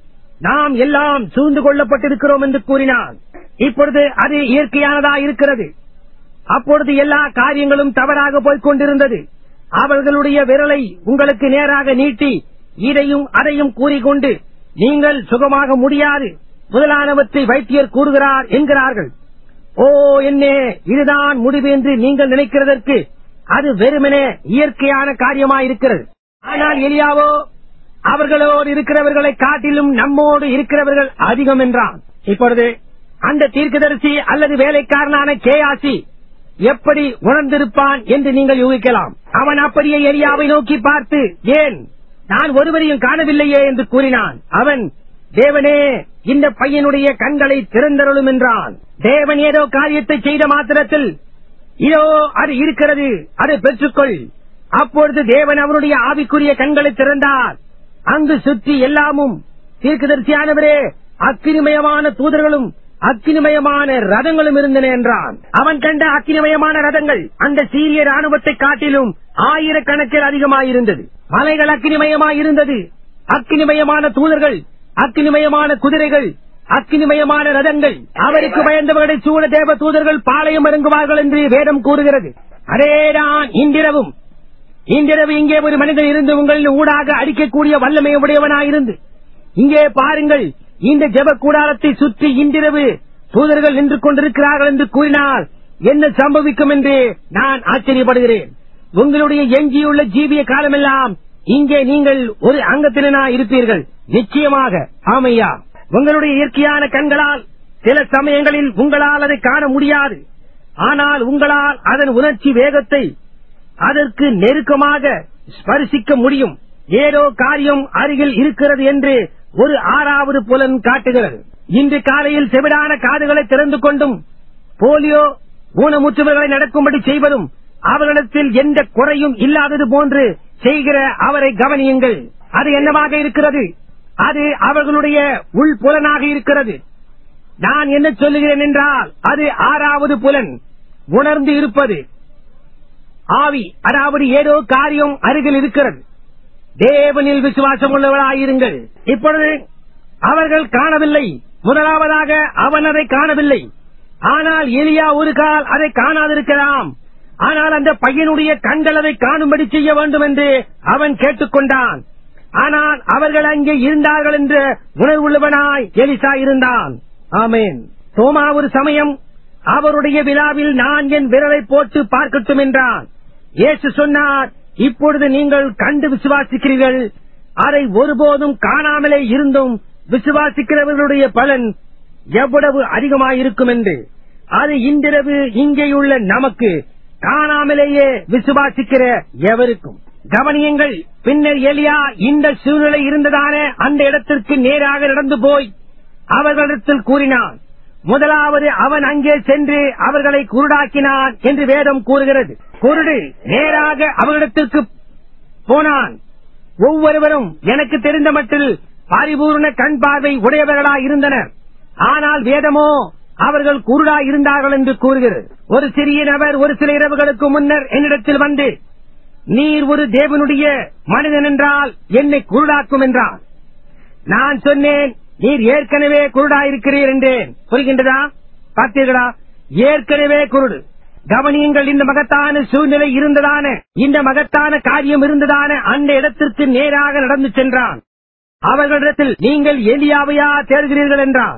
நாம் எல்லாம் சூழ்ந்து கொள்ளப்பட்டிருக்கிறோம் என்று கூறினான் இப்பொழுது அது இயற்கையானதா இருக்கிறது அப்பொழுது எல்லா காரியங்களும் தவறாக போய்க் கொண்டிருந்தது அவர்களுடைய விரலை உங்களுக்கு நேராக நீட்டி இதையும் அதையும் கூறிக்கொண்டு நீங்கள் சுகமாக முடியாது முதலானவற்றை வைத்தியர் கூறுகிறார் என்கிறார்கள் ஓ என்னே இதுதான் முடிவு என்று நீங்கள் நினைக்கிறதற்கு அது வெறுமனே இயற்கையான காரியமாயிருக்கிறது ஆனால் எலியாவோ அவர்களோடு இருக்கிறவர்களை காட்டிலும் நம்மோடு இருக்கிறவர்கள் அதிகம் என்றான் இப்பொழுது அந்த தீர்க்கதரிசி அல்லது வேலைக்காரனான கேயாசி எப்படி உணர்ந்திருப்பான் என்று நீங்கள் யூகிக்கலாம் அவன் அப்படியே எலியாவை நோக்கி பார்த்து ஏன் நான் ஒருவரையும் காணவில்லையே என்று கூறினான் அவன் தேவனே இந்த பையனுடைய கண்களை திறந்தருளும் என்றான் தேவன் ஏதோ காரியத்தை செய்த மாத்திரத்தில் இதோ அது இருக்கிறது அதை பெற்றுக்கொள் அப்பொழுது தேவன் அவருடைய ஆவிக்குரிய கண்களை திறந்தார் அங்கு சுற்றி எல்லாமும் தீர்க்கதரிசியானவரே அக்கினிமயமான தூதர்களும் அக்கினிமயமான ரதங்களும் இருந்தன என்றான் அவன் கண்ட அக்கினிமயமான ரதங்கள் அந்த சீரிய ராணுவத்தை காட்டிலும் ஆயிரக்கணக்கில் அதிகமாயிருந்தது மலைகள் அக்கினிமயமாயிருந்தது அக்கினிமயமான தூதர்கள் அக்கினிமயமான குதிரைகள் அக்கினிமயமான ரதங்கள் அவருக்கு பயந்தவர்களை சூழ தேவ தூதர்கள் பாளையம் இறங்குவார்கள் என்று வேதம் கூறுகிறது அதேதான் இன்றிரவும் இன்றிரவு இங்கே ஒரு மனிதன் இருந்து உங்களின் ஊடாக அடிக்கக்கூடிய வல்லமை உடையவனாயிருந்து இங்கே பாருங்கள் இந்த ஜெப கூடாரத்தை சுற்றி இன்றிரவு தூதர்கள் நின்று கொண்டிருக்கிறார்கள் என்று கூறினால் என்ன சம்பவிக்கும் என்று நான் ஆச்சரியப்படுகிறேன் உங்களுடைய எஞ்சியுள்ள ஜீவிய காலமெல்லாம் இங்கே நீங்கள் ஒரு அங்கத்தினா இருப்பீர்கள் நிச்சயமாக ஆமையா உங்களுடைய இயற்கையான கண்களால் சில சமயங்களில் உங்களால் அதை காண முடியாது ஆனால் உங்களால் அதன் உணர்ச்சி வேகத்தை அதற்கு நெருக்கமாக ஸ்பரிசிக்க முடியும் ஏதோ காரியம் அருகில் இருக்கிறது என்று ஒரு ஆறாவது புலன் காட்டுகிறது இன்று காலையில் செவிடான காதுகளை திறந்து கொண்டும் போலியோ ஊனமுற்றவர்களை நடக்கும்படி செய்வதும் அவர்களிடத்தில் எந்த குறையும் இல்லாதது போன்று செய்கிற அவரை கவனியுங்கள் அது என்னவாக இருக்கிறது அது அவர்களுடைய உள்புலனாக இருக்கிறது நான் என்ன சொல்லுகிறேன் என்றால் அது ஆறாவது புலன் உணர்ந்து இருப்பது ஆவி அதாவது ஏதோ காரியம் அருகில் இருக்கிறது தேவனில் விசுவாசம் உள்ளவராயிருங்கள் இப்பொழுது அவர்கள் காணவில்லை முதலாவதாக அவன் அதை காணவில்லை ஆனால் எலியா ஒரு கால் அதை காணாதிருக்கலாம் ஆனால் அந்த பையனுடைய கண்கள் அதை காணும்படி செய்ய வேண்டும் என்று அவன் கேட்டுக்கொண்டான் ஆனால் அவர்கள் அங்கே இருந்தார்கள் என்ற உணர்வுள்ளவனாய் எலிசா இருந்தான் ஆமேன் தோமா ஒரு சமயம் அவருடைய விழாவில் நான் என் விரலை போட்டு பார்க்கட்டும் என்றான் இயேசு சொன்னார் இப்பொழுது நீங்கள் கண்டு விசுவாசிக்கிறீர்கள் அதை ஒருபோதும் காணாமலே இருந்தும் விசுவாசிக்கிறவர்களுடைய பலன் எவ்வளவு அதிகமாயிருக்கும் என்று அது இன்றிரவு இங்கேயுள்ள நமக்கு காணாமலேயே விசுவாசிக்கிற எவருக்கும் கவனியுங்கள் பின்னர் எலியா இந்த சூழ்நிலை இருந்ததான அந்த இடத்திற்கு நேராக நடந்து போய் அவர்களிடத்தில் கூறினான் முதலாவது அவன் அங்கே சென்று அவர்களை குருடாக்கினான் என்று வேதம் கூறுகிறது குருடு நேராக அவர்களிடத்திற்கு போனான் ஒவ்வொருவரும் எனக்கு தெரிந்த மட்டில் பரிபூர்ண கண் பார்வை உடையவர்களாய் இருந்தனர் ஆனால் வேதமோ அவர்கள் குருடா இருந்தார்கள் என்று கூறுகிறது ஒரு சிறிய நபர் ஒரு சில இரவுகளுக்கு முன்னர் என்னிடத்தில் வந்து நீர் ஒரு தேவனுடைய மனிதன் என்றால் என்னை குருடாக்கும் என்றான் நான் சொன்னேன் நீர் ஏற்கனவே குருடாயிருக்கிறீர் என்றேன் புரிகின்றதா பார்த்தீர்களா ஏற்கனவே குருடு கவனியுங்கள் இந்த மகத்தான சூழ்நிலை இருந்ததான இந்த மகத்தான காரியம் இருந்ததான அந்த இடத்திற்கு நேராக நடந்து சென்றான் அவர்களிடத்தில் நீங்கள் எலியாவையா தேடுகிறீர்கள் என்றான்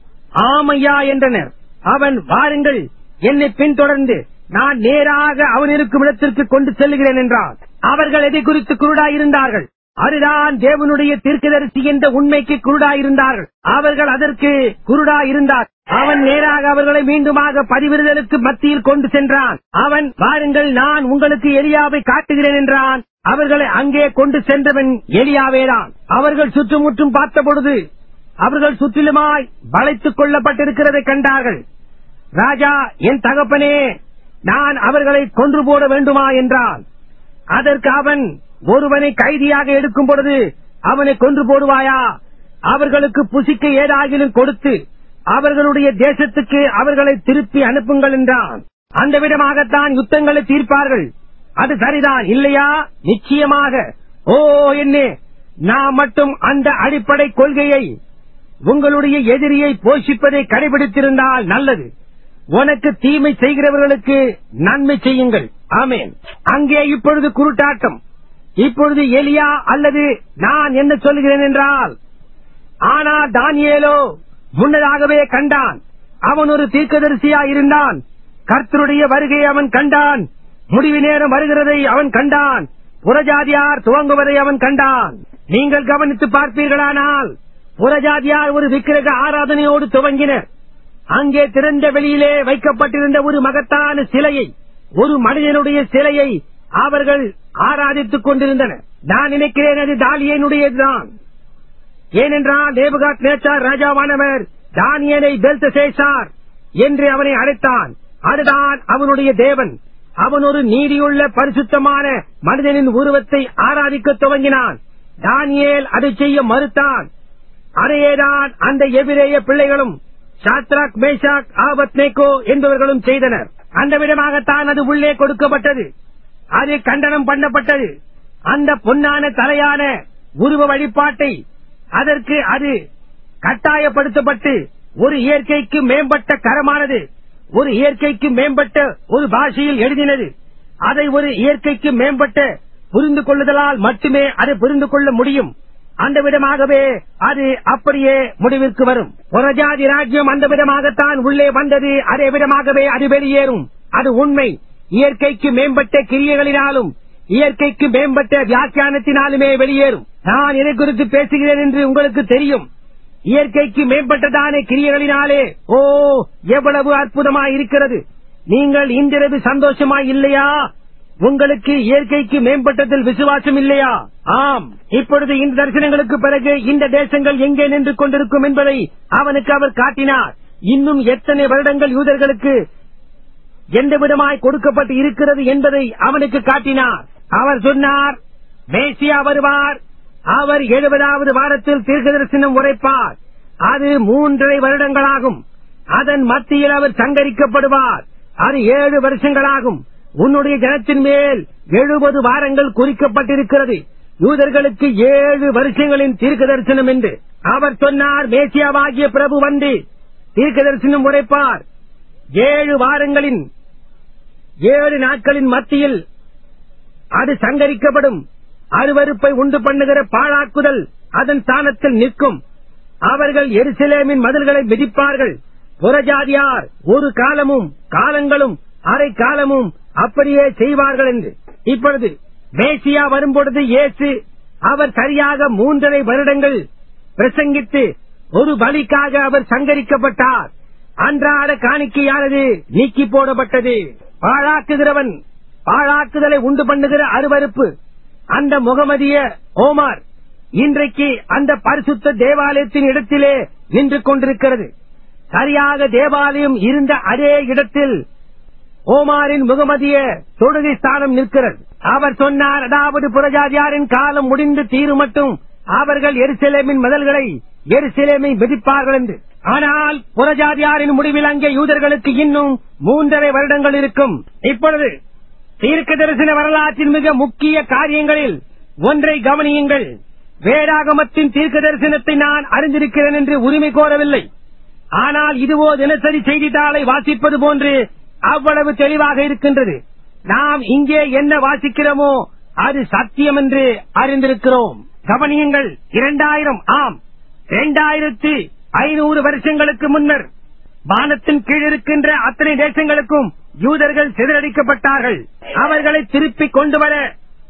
ஆமையா என்றனர் அவன் வாருங்கள் என்னை பின்தொடர்ந்து நான் நேராக அவன் இருக்கும் இடத்திற்கு கொண்டு செல்கிறேன் என்றான் அவர்கள் எதை குறித்து குருடாயிருந்தார்கள் அதுதான் தேவனுடைய தீர்க்கதரிசி என்ற உண்மைக்கு குருடாயிருந்தார்கள் அவர்கள் அதற்கு குருடாயிருந்தார் அவன் நேராக அவர்களை மீண்டுமாக பதிவிடுதலுக்கு மத்தியில் கொண்டு சென்றான் அவன் வாருங்கள் நான் உங்களுக்கு எலியாவை காட்டுகிறேன் என்றான் அவர்களை அங்கே கொண்டு சென்றவன் எலியாவேதான் அவர்கள் சுற்றுமுற்றும் பார்த்தபொழுது அவர்கள் சுற்றிலுமாய் வளைத்துக் கொள்ளப்பட்டிருக்கிறதை கண்டார்கள் ராஜா என் தகப்பனே நான் அவர்களை கொன்று போட வேண்டுமா என்றான் அதற்கு அவன் ஒருவனை கைதியாக எடுக்கும் பொழுது அவனை கொன்று போடுவாயா அவர்களுக்கு புசிக்க ஏதாகிலும் கொடுத்து அவர்களுடைய தேசத்துக்கு அவர்களை திருப்பி அனுப்புங்கள் என்றான் அந்த விதமாகத்தான் யுத்தங்களை தீர்ப்பார்கள் அது சரிதான் இல்லையா நிச்சயமாக ஓ என்னே நான் மட்டும் அந்த அடிப்படை கொள்கையை உங்களுடைய எதிரியை போஷிப்பதை கடைபிடித்திருந்தால் நல்லது உனக்கு தீமை செய்கிறவர்களுக்கு நன்மை செய்யுங்கள் ஆமேன் அங்கே இப்பொழுது குருட்டாட்டம் இப்பொழுது எலியா அல்லது நான் என்ன சொல்கிறேன் என்றால் ஆனா தானியேலோ முன்னதாகவே கண்டான் அவன் ஒரு தீர்க்கதரிசியா இருந்தான் கர்த்தருடைய வருகை அவன் கண்டான் முடிவு நேரம் வருகிறதை அவன் கண்டான் புறஜாதியார் துவங்குவதை அவன் கண்டான் நீங்கள் கவனித்து பார்ப்பீர்களானால் புறஜாதியார் ஒரு விக்கிரக ஆராதனையோடு துவங்கினர் அங்கே திறந்த வெளியிலே வைக்கப்பட்டிருந்த ஒரு மகத்தான சிலையை ஒரு மனிதனுடைய சிலையை அவர்கள் ஆராதித்துக் கொண்டிருந்தனர் நான் நினைக்கிறேன் அது தாலியனுடையதுதான் ஏனென்றால் நேபுகாத் நேச்சார் ராஜாவானவர் தானியனை பெல்தசேசார் என்று அவனை அழைத்தான் அதுதான் அவனுடைய தேவன் அவன் ஒரு நீதியுள்ள பரிசுத்தமான மனிதனின் உருவத்தை ஆராதிக்க துவங்கினான் தானியேல் அதை செய்ய மறுத்தான் அதையேதான் அந்த எபிரேய பிள்ளைகளும் சாத்ராக் மேஷாக் ஆபத்னேகோ என்பவர்களும் செய்தனர் அந்த விதமாகத்தான் அது உள்ளே கொடுக்கப்பட்டது அது கண்டனம் பண்ணப்பட்டது அந்த பொன்னான தலையான உருவ வழிபாட்டை அதற்கு அது கட்டாயப்படுத்தப்பட்டு ஒரு இயற்கைக்கு மேம்பட்ட கரமானது ஒரு இயற்கைக்கு மேம்பட்ட ஒரு பாஷையில் எழுதினது அதை ஒரு இயற்கைக்கு மேம்பட்ட புரிந்து கொள்ளுதலால் மட்டுமே அதை புரிந்து கொள்ள முடியும் அந்த விதமாகவே அது அப்படியே முடிவிற்கு வரும் புறஜாதி ராஜ்யம் அந்த விதமாகத்தான் உள்ளே வந்தது அதே விதமாகவே அது வெளியேறும் அது உண்மை இயற்கைக்கு மேம்பட்ட கிரியைகளினாலும் இயற்கைக்கு மேம்பட்ட வியாக்கியானத்தினாலுமே வெளியேறும் நான் எதை குறித்து பேசுகிறேன் என்று உங்களுக்கு தெரியும் இயற்கைக்கு மேம்பட்டதான கிரியைகளினாலே ஓ எவ்வளவு அற்புதமாய் இருக்கிறது நீங்கள் இன்றிரவு சந்தோஷமாய் இல்லையா உங்களுக்கு இயற்கைக்கு மேம்பட்டதில் விசுவாசம் இல்லையா ஆம் இப்பொழுது இந்த தரிசனங்களுக்கு பிறகு இந்த தேசங்கள் எங்கே நின்று கொண்டிருக்கும் என்பதை அவனுக்கு அவர் காட்டினார் இன்னும் எத்தனை வருடங்கள் யூதர்களுக்கு எந்த விதமாய் கொடுக்கப்பட்டு இருக்கிறது என்பதை அவனுக்கு காட்டினார் அவர் சொன்னார் மேசியா வருவார் அவர் எழுபதாவது வாரத்தில் தீர்க்கதரிசனம் உரைப்பார் அது மூன்றரை வருடங்களாகும் அதன் மத்தியில் அவர் சங்கரிக்கப்படுவார் அது ஏழு வருஷங்களாகும் உன்னுடைய ஜனத்தின் மேல் எழுபது வாரங்கள் குறிக்கப்பட்டிருக்கிறது யூதர்களுக்கு ஏழு வருஷங்களின் தீர்க்க தரிசனம் என்று அவர் சொன்னார் மேசியாவாகிய பிரபு வந்து தீர்க்க தரிசனம் உரைப்பார் ஏழு வாரங்களின் ஏழு நாட்களின் மத்தியில் அது சங்கரிக்கப்படும் அருவருப்பை உண்டு பண்ணுகிற பாழாக்குதல் அதன் ஸ்தானத்தில் நிற்கும் அவர்கள் எருசலேமின் மதில்களை மிதிப்பார்கள் புறஜாதியார் ஒரு காலமும் காலங்களும் அரை காலமும் அப்படியே செய்வார்கள் என்று இப்பொழுது மேசியா வரும்பொழுது இயேசு அவர் சரியாக மூன்றரை வருடங்கள் பிரசங்கித்து ஒரு பலிக்காக அவர் சங்கரிக்கப்பட்டார் அன்றாட காணிக்கையானது நீக்கி போடப்பட்டது பாழாக்குகிறவன் பாழாக்குதலை உண்டு பண்ணுகிற அருவருப்பு அந்த முகமதிய ஓமார் இன்றைக்கு அந்த பரிசுத்த தேவாலயத்தின் இடத்திலே நின்று கொண்டிருக்கிறது சரியாக தேவாலயம் இருந்த அதே இடத்தில் ஓமாரின் முகமதிய தொழுகை ஸ்தானம் நிற்கிறது அவர் சொன்னார் அதாவது புரஜாதியாரின் காலம் முடிந்து தீரும் மட்டும் அவர்கள் எருசலேமின் மதல்களை எருசலேமை மிதிப்பார்கள் என்று ஆனால் புரஜாதியாரின் முடிவில் அங்கே யூதர்களுக்கு இன்னும் மூன்றரை வருடங்கள் இருக்கும் இப்பொழுது தீர்க்க தரிசன வரலாற்றின் மிக முக்கிய காரியங்களில் ஒன்றை கவனியுங்கள் வேதாகமத்தின் தீர்க்க தரிசனத்தை நான் அறிந்திருக்கிறேன் என்று உரிமை கோரவில்லை ஆனால் இதுவோ தினசரி செய்தித்தாளை வாசிப்பது போன்று அவ்வளவு தெளிவாக இருக்கின்றது நாம் இங்கே என்ன வாசிக்கிறோமோ அது சத்தியம் என்று அறிந்திருக்கிறோம் கவனியுங்கள் இரண்டாயிரம் ஆம் இரண்டாயிரத்தி ஐநூறு வருஷங்களுக்கு முன்னர் வானத்தின் கீழ் இருக்கின்ற அத்தனை தேசங்களுக்கும் யூதர்கள் சிதறடிக்கப்பட்டார்கள் அவர்களை திருப்பிக் கொண்டு வர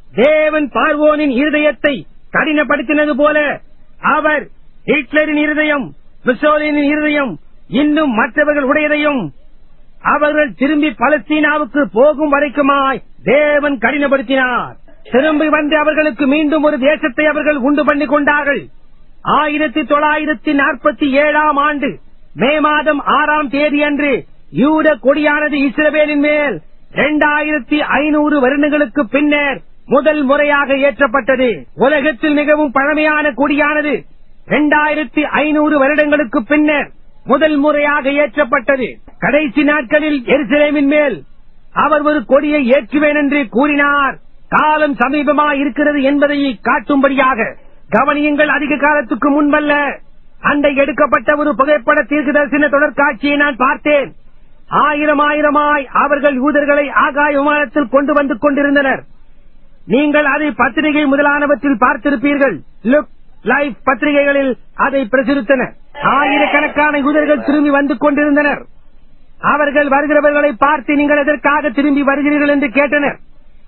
தேவன் பார்வோனின் இருதயத்தை கடினப்படுத்தினது போல அவர் ஹிட்லரின் இருதயம் முசோலினின் இருதயம் இன்னும் மற்றவர்கள் உடையதையும் அவர்கள் திரும்பி பலஸ்தீனாவுக்கு போகும் வரைக்குமாய் தேவன் கடினப்படுத்தினார் திரும்பி வந்து அவர்களுக்கு மீண்டும் ஒரு தேசத்தை அவர்கள் உண்டு பண்ணிக் கொண்டார்கள் ஆயிரத்தி தொள்ளாயிரத்தி நாற்பத்தி ஏழாம் ஆண்டு மே மாதம் ஆறாம் தேதி அன்று யூத கொடியானது இஸ்ரவேலின் மேல் இரண்டாயிரத்தி ஐநூறு வருடங்களுக்கு பின்னர் முதல் முறையாக ஏற்றப்பட்டது உலகத்தில் மிகவும் பழமையான கொடியானது இரண்டாயிரத்தி ஐநூறு வருடங்களுக்கு பின்னர் முதல் முறையாக ஏற்றப்பட்டது கடைசி நாட்களில் எருசலேமின் மேல் அவர் ஒரு கொடியை ஏற்றுவேன் என்று கூறினார் காலம் சமீபமாக இருக்கிறது என்பதை காட்டும்படியாக கவனியுங்கள் அதிக காலத்துக்கு முன்பல்ல அண்டை எடுக்கப்பட்ட ஒரு புகைப்பட தீர்க்க தரிசன தொடர்காட்சியை நான் பார்த்தேன் ஆயிரம் ஆயிரமாய் அவர்கள் யூதர்களை ஆகாய விமானத்தில் கொண்டு வந்து கொண்டிருந்தனர் நீங்கள் அதை பத்திரிகை முதலானவற்றில் பார்த்திருப்பீர்கள் லுக் லைவ் பத்திரிகைகளில் அதை பிரசுரித்தன ஆயிரக்கணக்கான யூதர்கள் திரும்பி வந்து கொண்டிருந்தனர் அவர்கள் வருகிறவர்களை பார்த்து நீங்கள் எதற்காக திரும்பி வருகிறீர்கள் என்று கேட்டனர்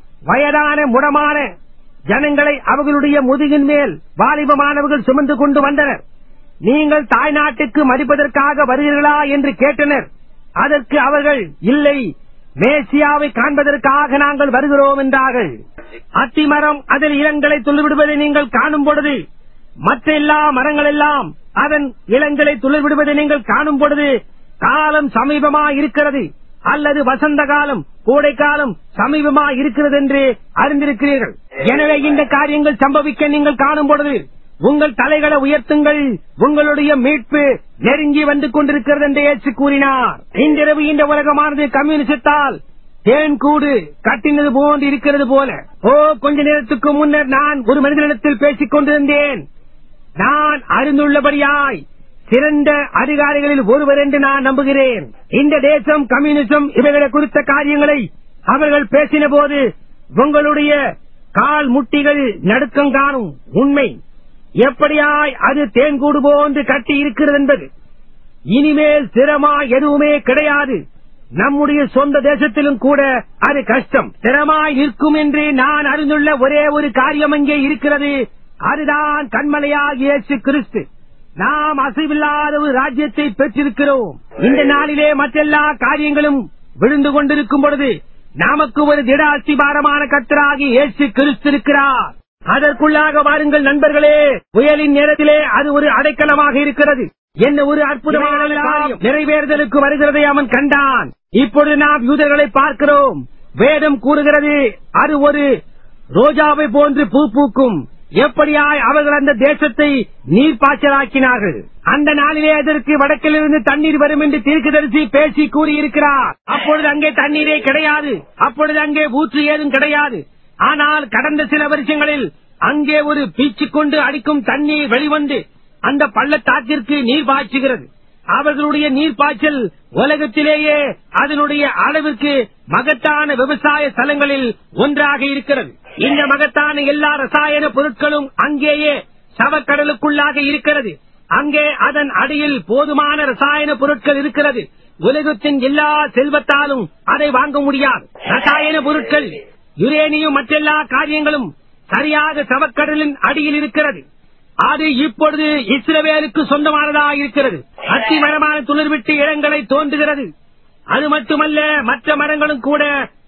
வயதான முடமான ஜனங்களை அவர்களுடைய முதுகின் மேல் வாலிபமானவர்கள் சுமந்து கொண்டு வந்தனர் நீங்கள் தாய்நாட்டுக்கு மதிப்பதற்காக வருகிறீர்களா என்று கேட்டனர் அதற்கு அவர்கள் இல்லை மேசியாவை காண்பதற்காக நாங்கள் வருகிறோம் என்றார்கள் அத்திமரம் அதில் இளங்களை துள்ளிவிடுவதை நீங்கள் காணும் பொழுது மற்ற எல்லா மரங்கள் எல்லாம் அதன் இளங்களை துளிர்விடுவதை நீங்கள் காணும் பொழுது காலம் சமீபமா இருக்கிறது அல்லது வசந்த காலம் கோடை காலம் சமீபமா இருக்கிறது என்று அறிந்திருக்கிறீர்கள் எனவே இந்த காரியங்கள் சம்பவிக்க நீங்கள் காணும் பொழுது உங்கள் தலைகளை உயர்த்துங்கள் உங்களுடைய மீட்பு நெருங்கி வந்து கொண்டிருக்கிறது என்று இயேசு கூறினார் இன்றிரவு இந்த உலகமானது கம்யூனிசத்தால் தேன் கூடு கட்டினது போன்று இருக்கிறது போல ஓ கொஞ்ச நேரத்துக்கு முன்னர் நான் ஒரு மனிதனிடத்தில் பேசிக் கொண்டிருந்தேன் நான் அறிந்துள்ளபடியாய் சிறந்த அதிகாரிகளில் ஒருவர் என்று நான் நம்புகிறேன் இந்த தேசம் கம்யூனிசம் இவைகளை குறித்த காரியங்களை அவர்கள் பேசின போது உங்களுடைய கால் முட்டிகள் நடுக்கம் காணும் உண்மை எப்படியாய் அது தேன்கூடு போன்று கட்டி இருக்கிறது என்பது இனிமேல் சிரமா எதுவுமே கிடையாது நம்முடைய சொந்த தேசத்திலும் கூட அது கஷ்டம் சிரமாய் நிற்கும் என்று நான் அறிந்துள்ள ஒரே ஒரு காரியம் அங்கே இருக்கிறது அதுதான் கண்மலையாக இயேசு கிறிஸ்து நாம் அசைவில்லாத ஒரு ராஜ்யத்தை பெற்றிருக்கிறோம் இந்த நாளிலே மற்றெல்லா காரியங்களும் விழுந்து கொண்டிருக்கும் பொழுது நமக்கு ஒரு திட அஸ்திபாரமான கத்தராகி இயேசு கிறிஸ்து இருக்கிறார் அதற்குள்ளாக வாருங்கள் நண்பர்களே புயலின் நேரத்திலே அது ஒரு அடைக்கலமாக இருக்கிறது என்ன ஒரு அற்புதமான காரியம் நிறைவேறுதலுக்கு வருகிறதை அவன் கண்டான் இப்பொழுது நாம் யூதர்களை பார்க்கிறோம் வேதம் கூறுகிறது அது ஒரு ரோஜாவை போன்று பூ பூக்கும் எப்படியாய் அவர்கள் அந்த தேசத்தை நீர் பாய்ச்சலாக்கினார்கள் அந்த நாளிலே அதற்கு வடக்கிலிருந்து தண்ணீர் வரும் என்று தீர்க்கதரிசி பேசி கூறியிருக்கிறார் அப்பொழுது அங்கே தண்ணீரே கிடையாது அப்பொழுது அங்கே ஊற்று ஏதும் கிடையாது ஆனால் கடந்த சில வருஷங்களில் அங்கே ஒரு பீச்சு கொண்டு அடிக்கும் தண்ணீர் வெளிவந்து அந்த பள்ளத்தாக்கிற்கு நீர் பாய்ச்சுகிறது அவர்களுடைய நீர்ப்பாய்ச்சல் உலகத்திலேயே அதனுடைய அளவிற்கு மகத்தான விவசாய ஸ்தலங்களில் ஒன்றாக இருக்கிறது இந்த மகத்தான எல்லா ரசாயன பொருட்களும் அங்கேயே சவக்கடலுக்குள்ளாக இருக்கிறது அங்கே அதன் அடியில் போதுமான ரசாயன பொருட்கள் இருக்கிறது உலகத்தின் எல்லா செல்வத்தாலும் அதை வாங்க முடியாது ரசாயன பொருட்கள் யுரேனியம் மற்றெல்லா காரியங்களும் சரியாக சவக்கடலின் அடியில் இருக்கிறது அது இப்பொழுது இஸ்ரவேலுக்கு சொந்தமானதாக இருக்கிறது அத்தி மரமான துளிர்விட்டு இடங்களை தோன்றுகிறது அது மட்டுமல்ல மற்ற மரங்களும் கூட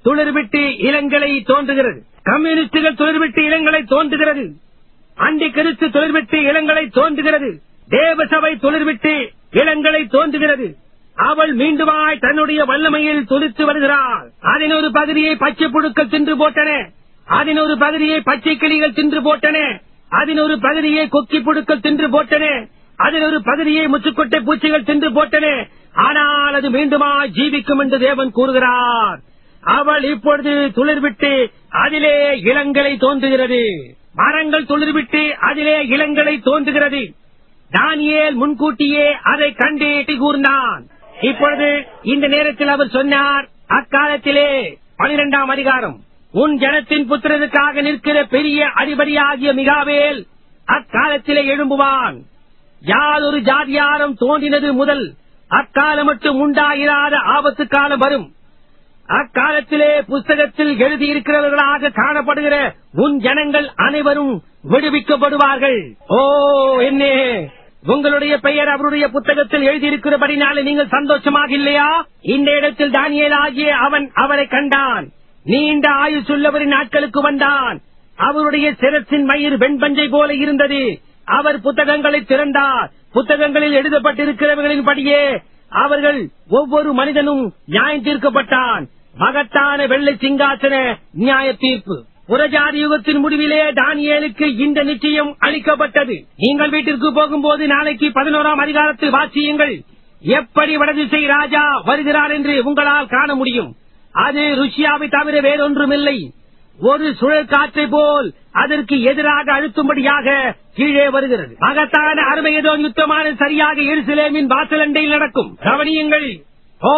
துளிர்விட்டு இளங்களை தோன்றுகிறது கம்யூனிஸ்டுகள் துளிர்விட்டு இளங்களை தோன்றுகிறது அண்டி கிறிஸ்து துளிர்விட்டு இளங்களை தோன்றுகிறது தேவசபை துளிர்விட்டு இளங்களை தோன்றுகிறது அவள் மீண்டுமாய் தன்னுடைய வல்லமையில் துளிர்த்து வருகிறாள் அதன் ஒரு பகுதியை பச்சை புழுக்கள் தின்று போட்டன அதன் ஒரு பகுதியை பச்சை கிளிகள் தின்று போட்டன அதன் ஒரு பகுதியை கொக்கி புழுக்கள் தின்று போட்டன அதன் ஒரு பகுதியை முச்சுக்கொட்டை பூச்சிகள் தின்று போட்டன ஆனால் அது மீண்டுமாய் ஜீவிக்கும் என்று தேவன் கூறுகிறார் அவள் இப்பொழுது துளிர்விட்டு அதிலே இளங்களை தோன்றுகிறது மரங்கள் துளிர்விட்டு அதிலே இளங்களை தோன்றுகிறது தானியேல் முன்கூட்டியே அதை கண்டு எட்டி கூர்ந்தான் இப்பொழுது இந்த நேரத்தில் அவர் சொன்னார் அக்காலத்திலே பனிரெண்டாம் அதிகாரம் உன் ஜனத்தின் புத்திரருக்காக நிற்கிற பெரிய அதிபதியாகிய மிகாவேல் அக்காலத்திலே எழும்புவான் யாதொரு ஜாதியாரம் தோன்றினது முதல் அக்காலம் மட்டும் உண்டாயிராத ஆபத்து காலம் வரும் அக்காலத்திலே புஸ்தகத்தில் எழுதியிருக்கிறவர்களாக காணப்படுகிற உன் ஜனங்கள் அனைவரும் விடுவிக்கப்படுவார்கள் ஓ என்னே உங்களுடைய பெயர் அவருடைய புத்தகத்தில் எழுதியிருக்கிறபடினாலே நீங்கள் சந்தோஷமாக இல்லையா இந்த இடத்தில் தானியேல் ஆகிய அவன் அவரை கண்டான் நீண்ட ஆயுசுள்ளவரின் நாட்களுக்கு வந்தான் அவருடைய சிரசின் மயிர் வெண்பஞ்சை போல இருந்தது அவர் புத்தகங்களை திறந்தார் புத்தகங்களில் எழுதப்பட்டிருக்கிறவர்களின் படியே அவர்கள் ஒவ்வொரு மனிதனும் நியாயம் தீர்க்கப்பட்டான் மகத்தான வெள்ளை சிங்காசன நியாய தீர்ப்பு புறஜாதி யுகத்தின் முடிவிலே தானியேலுக்கு இந்த நிச்சயம் அளிக்கப்பட்டது நீங்கள் வீட்டிற்கு போகும்போது நாளைக்கு பதினோராம் அதிகாரத்தில் வாசியுங்கள் எப்படி வடதிசை ராஜா வருகிறார் என்று உங்களால் காண முடியும் அது ருஷ்யாவை தவிர வேறொன்றுமில்லை ஒரு சுழல் காற்றை போல் அதற்கு எதிராக அழுத்தும்படியாக கீழே வருகிறது மகத்தான அருமையதோ யுத்தமான சரியாக எருசலேமின் வாசலண்டையில் நடக்கும் கவனியுங்கள் ஓ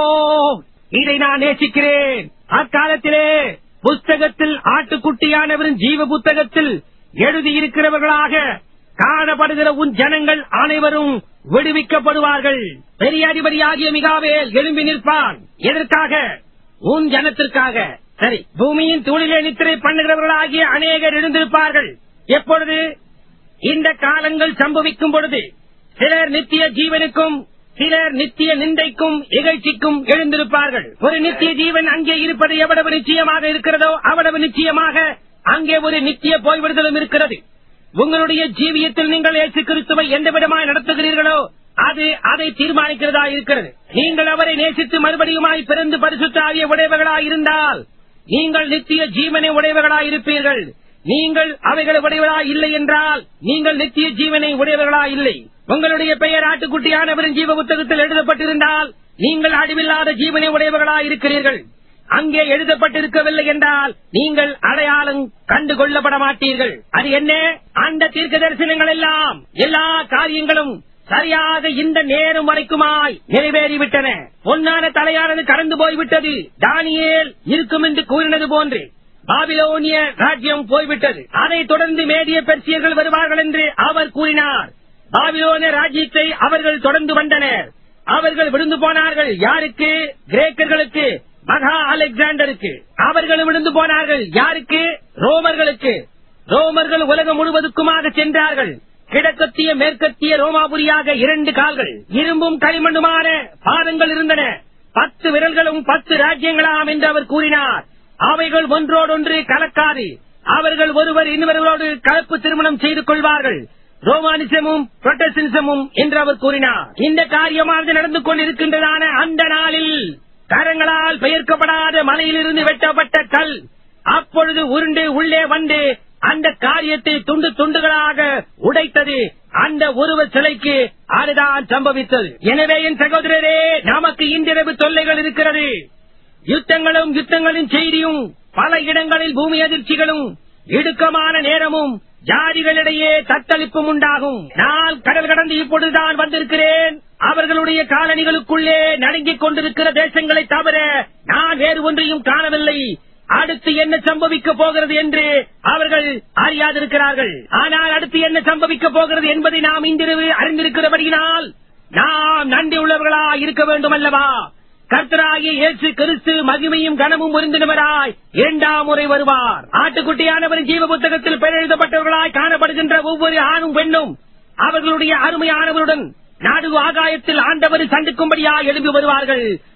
இதை நான் நேசிக்கிறேன் அக்காலத்திலே புஸ்தகத்தில் ஆட்டுக்குட்டியானவரின் ஜீவ புத்தகத்தில் எழுதியிருக்கிறவர்களாக காணப்படுகிற உன் ஜனங்கள் அனைவரும் விடுவிக்கப்படுவார்கள் பெரிய அதிபதியாகிய மிகாவேல் எழும்பி நிற்பான் எதற்காக உன் ஜனத்திற்காக சரி பூமியின் தூளிலே நித்திரை பண்ணுகிறவர்களாகிய அநேகர் எழுந்திருப்பார்கள் எப்பொழுது இந்த காலங்கள் சம்பவிக்கும் பொழுது சிலர் நித்திய ஜீவனுக்கும் சிலர் நித்திய நிந்தைக்கும் இகழ்ச்சிக்கும் எழுந்திருப்பார்கள் ஒரு நித்திய ஜீவன் அங்கே இருப்பது எவ்வளவு நிச்சயமாக இருக்கிறதோ அவ்வளவு நிச்சயமாக அங்கே ஒரு நித்திய போய்விடுதலும் இருக்கிறது உங்களுடைய ஜீவியத்தில் நீங்கள் இயேசு கிறிஸ்துவை எந்த விதமாய் நடத்துகிறீர்களோ அது அதை தீர்மானிக்கிறதா இருக்கிறது நீங்கள் அவரை நேசித்து மறுபடியுமாய் பிறந்து பரிசுத்தாகிய உடையவர்களாய் இருந்தால் நீங்கள் நித்திய ஜீவனை உடையவர்களாய் இருப்பீர்கள் நீங்கள் அவைகளை உடையவர்களாய் இல்லை என்றால் நீங்கள் நித்திய ஜீவனை உடையவர்களாய் இல்லை உங்களுடைய பெயர் ஆட்டுக்குட்டியானவரின் ஜீவ புத்தகத்தில் எழுதப்பட்டிருந்தால் நீங்கள் அழிவில்லாத ஜீவனை உடையவர்களாய் இருக்கிறீர்கள் அங்கே எழுதப்பட்டிருக்கவில்லை என்றால் நீங்கள் அடையாளம் கண்டு கொள்ளப்பட மாட்டீர்கள் அது என்ன அந்த தீர்க்க தரிசனங்கள் எல்லாம் எல்லா காரியங்களும் சரியாக இந்த நேரம் வரைக்குமாய் நிறைவேறிவிட்டன பொன்னான தலையானது கடந்து போய்விட்டது தானியேல் இருக்கும் என்று கூறினது போன்று பாபிலோனிய ராஜ்யம் போய்விட்டது அதைத் தொடர்ந்து மேடிய பெர்சியர்கள் வருவார்கள் என்று அவர் கூறினார் பாபிலோனிய ராஜ்யத்தை அவர்கள் தொடர்ந்து வந்தனர் அவர்கள் விழுந்து போனார்கள் யாருக்கு கிரேக்கர்களுக்கு மகா அலெக்சாண்டருக்கு அவர்கள் விழுந்து போனார்கள் யாருக்கு ரோமர்களுக்கு ரோமர்கள் உலகம் முழுவதுக்குமாக சென்றார்கள் கிழக்கத்திய மேற்கத்திய ரோமாபுரியாக இரண்டு கால்கள் இரும்பும் களிமண்ணுமான பாதங்கள் இருந்தன பத்து விரல்களும் பத்து ராஜ்யங்களாம் என்று அவர் கூறினார் அவைகள் ஒன்றோடொன்று கலக்காது அவர்கள் ஒருவர் இன்னொருவரோடு கலப்பு திருமணம் செய்து கொள்வார்கள் ரோமானிசமும் புரொட்டசிசமும் என்று அவர் கூறினார் இந்த காரியமானது நடந்து கொண்டிருக்கின்றதான அந்த நாளில் கரங்களால் பெயர்க்கப்படாத மலையிலிருந்து வெட்டப்பட்ட கல் அப்பொழுது உருண்டு உள்ளே வந்து அந்த காரியத்தை துண்டு துண்டுகளாக உடைத்தது அந்த உருவ சிலைக்கு அதுதான் சம்பவித்தது எனவே என் சகோதரரே நமக்கு இன்றிரவு தொல்லைகள் இருக்கிறது யுத்தங்களும் யுத்தங்களின் செய்தியும் பல இடங்களில் பூமி அதிர்ச்சிகளும் இடுக்கமான நேரமும் ஜாதிகளிடையே தத்தளிப்பும் உண்டாகும் நான் கடல் கடந்து இப்பொழுதுதான் வந்திருக்கிறேன் அவர்களுடைய காலணிகளுக்குள்ளே நடுங்கிக் கொண்டிருக்கிற தேசங்களை தவிர நான் வேறு ஒன்றையும் காணவில்லை அடுத்து என்ன சம்பவிக்க போகிறது என்று அவர்கள் அறியாதிருக்கிறார்கள் ஆனால் அடுத்து என்ன சம்பவிக்க போகிறது என்பதை நாம் இன்றிரவு அறிந்திருக்கிறபடியினால் நாம் நன்றி உள்ளவர்களா இருக்க வேண்டும் அல்லவா கர்த்தராகிய இயேசு கிறிஸ்து மகிமையும் கனமும் ஒருந்தினவராய் இரண்டாம் முறை வருவார் ஆட்டுக்குட்டியானவரின் ஜீவ புத்தகத்தில் பெயர் எழுதப்பட்டவர்களாய் காணப்படுகின்ற ஒவ்வொரு ஆணும் பெண்ணும் அவர்களுடைய அருமையானவருடன் நாடு ஆகாயத்தில் ஆண்டவர் சந்திக்கும்படியா எழும்பி வருவார்கள்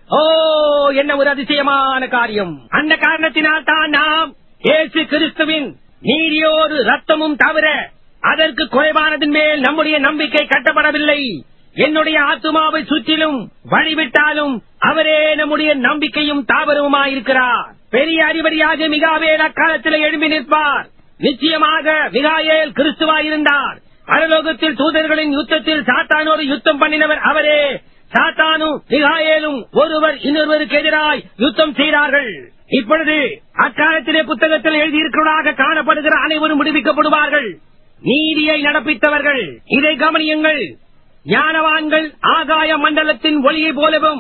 ஓ என்ன ஒரு அதிசயமான காரியம் அந்த காரணத்தினால் தான் நாம் இயேசு கிறிஸ்துவின் நீதியோடு ரத்தமும் தவிர அதற்கு குறைவானதின் மேல் நம்முடைய நம்பிக்கை கட்டப்படவில்லை என்னுடைய ஆத்துமாவை சுற்றிலும் வழிவிட்டாலும் அவரே நம்முடைய நம்பிக்கையும் தாவரவுமாயிருக்கிறார் பெரிய அறிவறியாக மிகாவேல் அக்காலத்தில் எழும்பி நிற்பார் நிச்சயமாக மிகாயேல் கிறிஸ்துவாயிருந்தார் பரலோகத்தில் தூதர்களின் யுத்தத்தில் சாத்தானோடு யுத்தம் பண்ணினவர் அவரே சாத்தானும் மிகாயேலும் ஒருவர் இன்னொருவருக்கு எதிராய் யுத்தம் செய்தார்கள் இப்பொழுது அக்காலத்திலே புத்தகத்தில் எழுதியிருக்கிறதாக காணப்படுகிற அனைவரும் விடுவிக்கப்படுவார்கள் நீதியை நடப்பித்தவர்கள் இதை கவனியுங்கள் ஞானவான்கள் ஆகாய மண்டலத்தின் ஒளியை போலவும்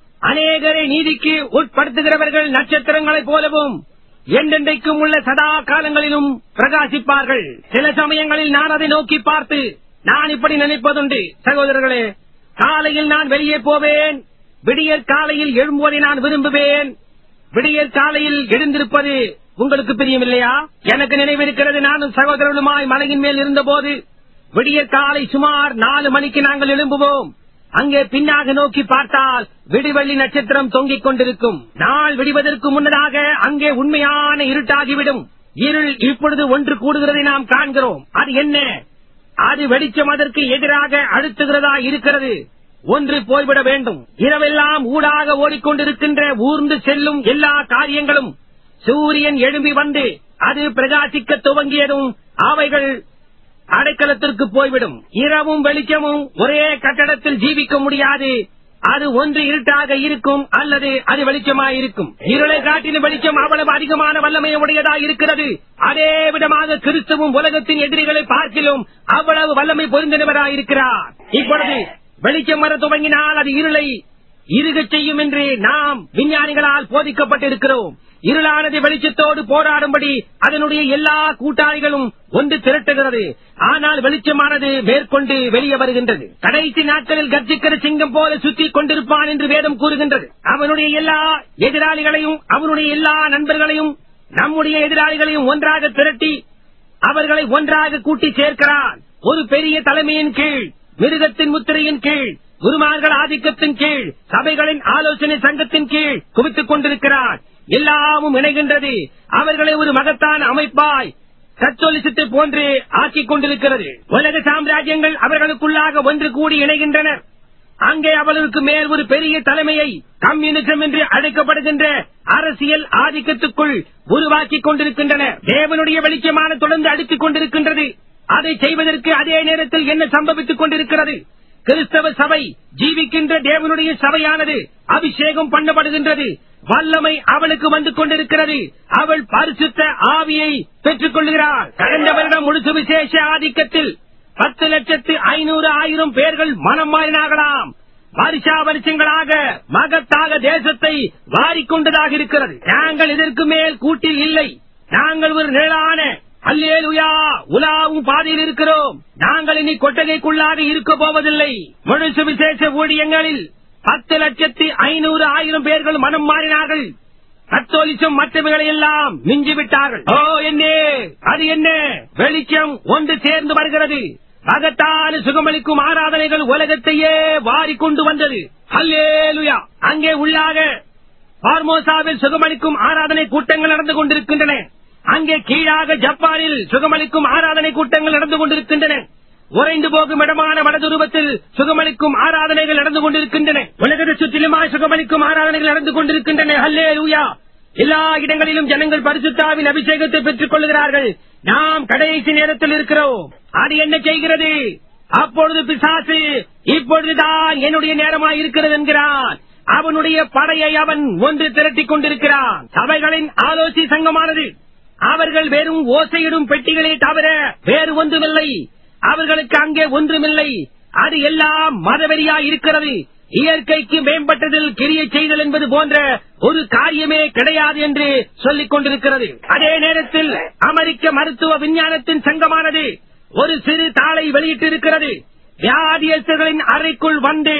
அநேகரை நீதிக்கு உட்படுத்துகிறவர்கள் நட்சத்திரங்களைப் போலவும் என்றென்றைக்கும் உள்ள சதா காலங்களிலும் பிரகாசிப்பார்கள் சில சமயங்களில் நான் அதை நோக்கி பார்த்து நான் இப்படி நினைப்பதுண்டு சகோதரர்களே காலையில் நான் வெளியே போவேன் விடியற் காலையில் எழும்புவதை நான் விரும்புவேன் விடியற் காலையில் எழுந்திருப்பது உங்களுக்கு பிரியமில்லையா எனக்கு நினைவிருக்கிறது நானும் சகோதரர்களுமாய் மலையின் மேல் இருந்தபோது விடியற் காலை சுமார் நாலு மணிக்கு நாங்கள் எழும்புவோம் அங்கே பின்னாக நோக்கி பார்த்தால் விடிவெள்ளி நட்சத்திரம் தொங்கிக் கொண்டிருக்கும் நாள் விடுவதற்கு முன்னதாக அங்கே உண்மையான இருட்டாகிவிடும் இருள் இப்பொழுது ஒன்று கூடுகிறதை நாம் காண்கிறோம் அது என்ன அது வெளிச்சம் அதற்கு எதிராக அழுத்துகிறதா இருக்கிறது ஒன்று போய்விட வேண்டும் இரவெல்லாம் ஊடாக ஓடிக்கொண்டிருக்கின்ற ஊர்ந்து செல்லும் எல்லா காரியங்களும் சூரியன் எழும்பி வந்து அது பிரகாசிக்க துவங்கியதும் அவைகள் அடைக்கலத்திற்கு போய்விடும் இரவும் வெளிச்சமும் ஒரே கட்டடத்தில் ஜீவிக்க முடியாது அது ஒன்று இருட்டாக இருக்கும் அல்லது அது வெளிச்சமாயிருக்கும் இருளை காட்டிலும் வெளிச்சம் அவ்வளவு அதிகமான வல்லமை உடையதாக இருக்கிறது அதே விதமாக கிறிஸ்துவும் உலகத்தின் எதிரிகளை பார்க்கிலும் அவ்வளவு வல்லமை பொருந்தினவராயிருக்கிறார் இப்பொழுது வெளிச்சம் வர துவங்கினால் அது இருளை இருகச் செய்யும் என்று நாம் விஞ்ஞானிகளால் போதிக்கப்பட்டிருக்கிறோம் இருளானது வெளிச்சத்தோடு போராடும்படி அதனுடைய எல்லா கூட்டாளிகளும் ஒன்று திரட்டுகிறது ஆனால் வெளிச்சமானது மேற்கொண்டு வெளியே வருகின்றது கடைசி நாட்களில் கர்ஜிக்கிற சிங்கம் போல சுற்றிக் கொண்டிருப்பான் என்று வேதம் கூறுகின்றது அவனுடைய எல்லா எதிராளிகளையும் அவனுடைய எல்லா நண்பர்களையும் நம்முடைய எதிராளிகளையும் ஒன்றாக திரட்டி அவர்களை ஒன்றாக கூட்டி சேர்க்கிறான் ஒரு பெரிய தலைமையின் கீழ் மிருகத்தின் முத்திரையின் கீழ் குருமார்கள் ஆதிக்கத்தின் கீழ் சபைகளின் ஆலோசனை சங்கத்தின் கீழ் குவித்துக் கொண்டிருக்கிறார் எல்லாமும் இணைகின்றது அவர்களை ஒரு மகத்தான அமைப்பாய் கத்தோலிசத்தை போன்று ஆக்கிக் கொண்டிருக்கிறது உலக சாம்ராஜ்யங்கள் அவர்களுக்குள்ளாக ஒன்று கூடி இணைகின்றனர் அங்கே அவர்களுக்கு மேல் ஒரு பெரிய தலைமையை கம்யூனிசம் என்று அழைக்கப்படுகின்ற அரசியல் ஆதிக்கத்துக்குள் உருவாக்கிக் கொண்டிருக்கின்றன தேவனுடைய வெளிச்சமான தொடர்ந்து அடித்துக் கொண்டிருக்கின்றது அதை செய்வதற்கு அதே நேரத்தில் என்ன சம்பவித்துக் கொண்டிருக்கிறது கிறிஸ்தவ சபை ஜீவிக்கின்ற தேவனுடைய சபையானது அபிஷேகம் பண்ணப்படுகின்றது வல்லமை அவளுக்கு வந்து கொண்டிருக்கிறது அவள் பரிசுத்த ஆவியை பெற்றுக் கொள்கிறாள் கடந்த வருடம் முழுசு விசேஷ ஆதிக்கத்தில் பத்து லட்சத்து ஐநூறு ஆயிரம் பேர்கள் மனம் மாறினாகலாம் வருஷா வருஷங்களாக மகத்தாக தேசத்தை வாரிக்கொண்டதாக இருக்கிறது நாங்கள் இதற்கு மேல் கூட்டில் இல்லை நாங்கள் ஒரு நிழலான அல்லேலுயா உலாவும் பாதையில் இருக்கிறோம் நாங்கள் இனி கொட்டகைக்குள்ளாக இருக்க போவதில்லை முழுசு விசேஷ ஊழியங்களில் பத்து லட்சத்தி ஐநூறு ஆயிரம் பேர்கள் மனம் மாறினார்கள் கத்தோலிசம் மற்றவைகளை எல்லாம் மிஞ்சிவிட்டார்கள் ஓ என்ன அது என்ன வெளிச்சம் ஒன்று சேர்ந்து வருகிறது மகத்தான சுகமளிக்கும் ஆராதனைகள் உலகத்தையே வாரிக்கொண்டு வந்தது அல்லேலுயா அங்கே உள்ளாக பார்மோசாவில் சுகமளிக்கும் ஆராதனை கூட்டங்கள் நடந்து கொண்டிருக்கின்றன அங்கே கீழாக ஜப்பானில் சுகமளிக்கும் ஆராதனை கூட்டங்கள் நடந்து கொண்டிருக்கின்றன உறைந்து போகும் இடமான வடதுருவத்தில் சுகமளிக்கும் ஆராதனைகள் நடந்து கொண்டிருக்கின்றன உலகத்தை சுற்றிலுமாய் சுகமளிக்கும் ஆராதனைகள் நடந்து கொண்டிருக்கின்றன ஹல்லே லூயா எல்லா இடங்களிலும் ஜனங்கள் பரிசுத்தாவின் அபிஷேகத்தை பெற்றுக் கொள்கிறார்கள் நாம் கடைசி நேரத்தில் இருக்கிறோம் அது என்ன செய்கிறது அப்பொழுது பிசாசு இப்பொழுதுதான் என்னுடைய நேரமாய் இருக்கிறது என்கிறான் அவனுடைய படையை அவன் ஒன்று திரட்டிக் கொண்டிருக்கிறான் சபைகளின் ஆலோசி சங்கமானது அவர்கள் வெறும் ஓசையிடும் பெட்டிகளே தவிர வேறு ஒன்றுமில்லை அவர்களுக்கு அங்கே ஒன்றுமில்லை அது எல்லாம் மதவெறியா இருக்கிறது இயற்கைக்கு மேம்பட்டதில் கிரியை செய்தல் என்பது போன்ற ஒரு காரியமே கிடையாது என்று சொல்லிக் கொண்டிருக்கிறது அதே நேரத்தில் அமெரிக்க மருத்துவ விஞ்ஞானத்தின் சங்கமானது ஒரு சிறு தாளை வெளியிட்டிருக்கிறது வியாதியஸ்தர்களின் அறைக்குள் வந்து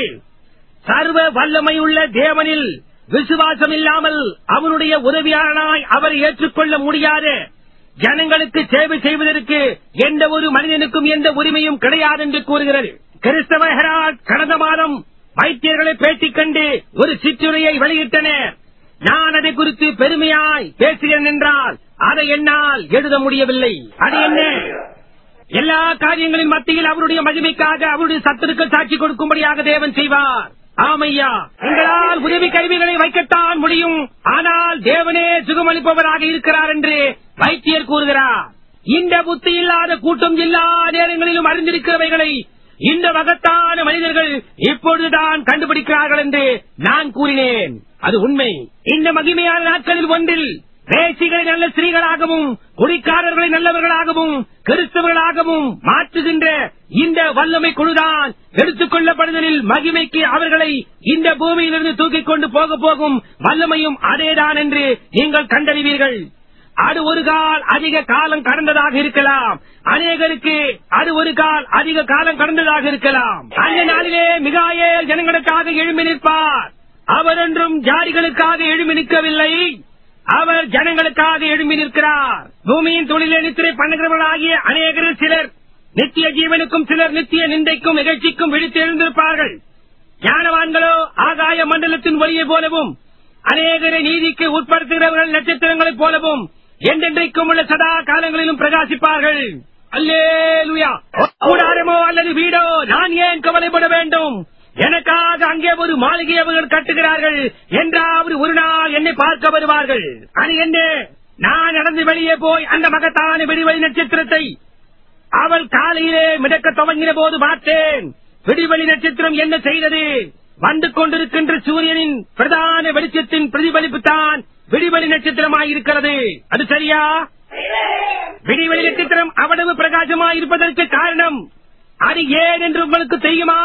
சர்வ வல்லமையுள்ள தேவனில் விசுவாசம் இல்லாமல் அவனுடைய உதவியாளனாய் அவர் ஏற்றுக்கொள்ள முடியாது ஜனங்களுக்கு சேவை செய்வதற்கு எந்த ஒரு மனிதனுக்கும் எந்த உரிமையும் கிடையாது என்று கூறுகிறது கிறிஸ்தவ ஹெரால்ட் கடந்த மாதம் வைத்தியர்களை பேட்டி கண்டு ஒரு சிற்றுரையை வெளியிட்டனர் நான் அதை குறித்து பெருமையாய் பேசுகிறேன் என்றால் அதை என்னால் எழுத முடியவில்லை அது என்ன எல்லா காரியங்களின் மத்தியில் அவருடைய மகிமைக்காக அவருடைய சத்துருக்கள் சாட்சி கொடுக்கும்படியாக தேவன் செய்வார் ஆமையா எங்களால் உதவி கருவிகளை வைக்கத்தான் முடியும் ஆனால் தேவனே சுகமளிப்பவராக இருக்கிறார் என்று வைத்தியர் கூறுகிறார் இந்த புத்தி இல்லாத கூட்டம் எல்லா நேரங்களிலும் அறிந்திருக்கிறவைகளை இந்த மகத்தான மனிதர்கள் இப்பொழுதுதான் கண்டுபிடிக்கிறார்கள் என்று நான் கூறினேன் அது உண்மை இந்த மகிமையான நாட்களில் ஒன்றில் வேசிகளை நல்ல ஸ்திரீகளாகவும் குடிக்காரர்களை நல்லவர்களாகவும் கிறிஸ்தவர்களாகவும் மாற்றுகின்ற இந்த வல்லமை குழுதான் எடுத்துக் கொள்ளப்படுதலில் மகிமைக்கு அவர்களை இந்த பூமியிலிருந்து தூக்கிக் கொண்டு போக போகும் வல்லமையும் அதேதான் என்று நீங்கள் கண்டறிவீர்கள் அது ஒரு கால் அதிக காலம் கடந்ததாக இருக்கலாம் அநேகருக்கு அது ஒரு கால் அதிக காலம் கடந்ததாக இருக்கலாம் அந்த நாளிலே மிகாயேல் ஜனங்களுக்காக எழும்பி நிற்பார் அவர் என்றும் ஜாதிகளுக்காக எழும்பி நிற்கவில்லை அவர் ஜனங்களுக்காக எழும்பி நிற்கிறார் பூமியின் தொழிலை நித்திரை பண்ணுகிறவர்களாகிய அநேகரில் சிலர் நித்திய ஜீவனுக்கும் சிலர் நித்திய நிந்தைக்கும் நிகழ்ச்சிக்கும் விழித்து எழுந்திருப்பார்கள் ஞானவான்களோ ஆகாய மண்டலத்தின் ஒளியை போலவும் அநேகரை நீதிக்கு உட்படுத்துகிறவர்கள் நட்சத்திரங்களைப் போலவும் என்றென்றைக்கும் உள்ள சதா காலங்களிலும் பிரகாசிப்பார்கள் அல்லேலுயா கூடாரமோ அல்லது வீடோ நான் ஏன் கவலைப்பட வேண்டும் எனக்காக அங்கே ஒரு மாளிகை அவர்கள் கட்டுகிறார்கள் என்றாவது ஒரு நாள் என்னை பார்க்க வருவார்கள் அது என்ன நான் நடந்து வெளியே போய் அந்த மகத்தான விடிவெளி நட்சத்திரத்தை அவள் காலையிலே மிதக்க துவங்கின போது பார்த்தேன் விடிவெளி நட்சத்திரம் என்ன செய்தது வந்து கொண்டிருக்கின்ற சூரியனின் பிரதான வெளிச்சத்தின் பிரதிபலிப்பு தான் விடிவெளி நட்சத்திரமாயிருக்கிறது அது சரியா விடிவெளி நட்சத்திரம் அவ்வளவு பிரகாசமாய் இருப்பதற்கு காரணம் அது ஏன் என்று உங்களுக்கு தெரியுமா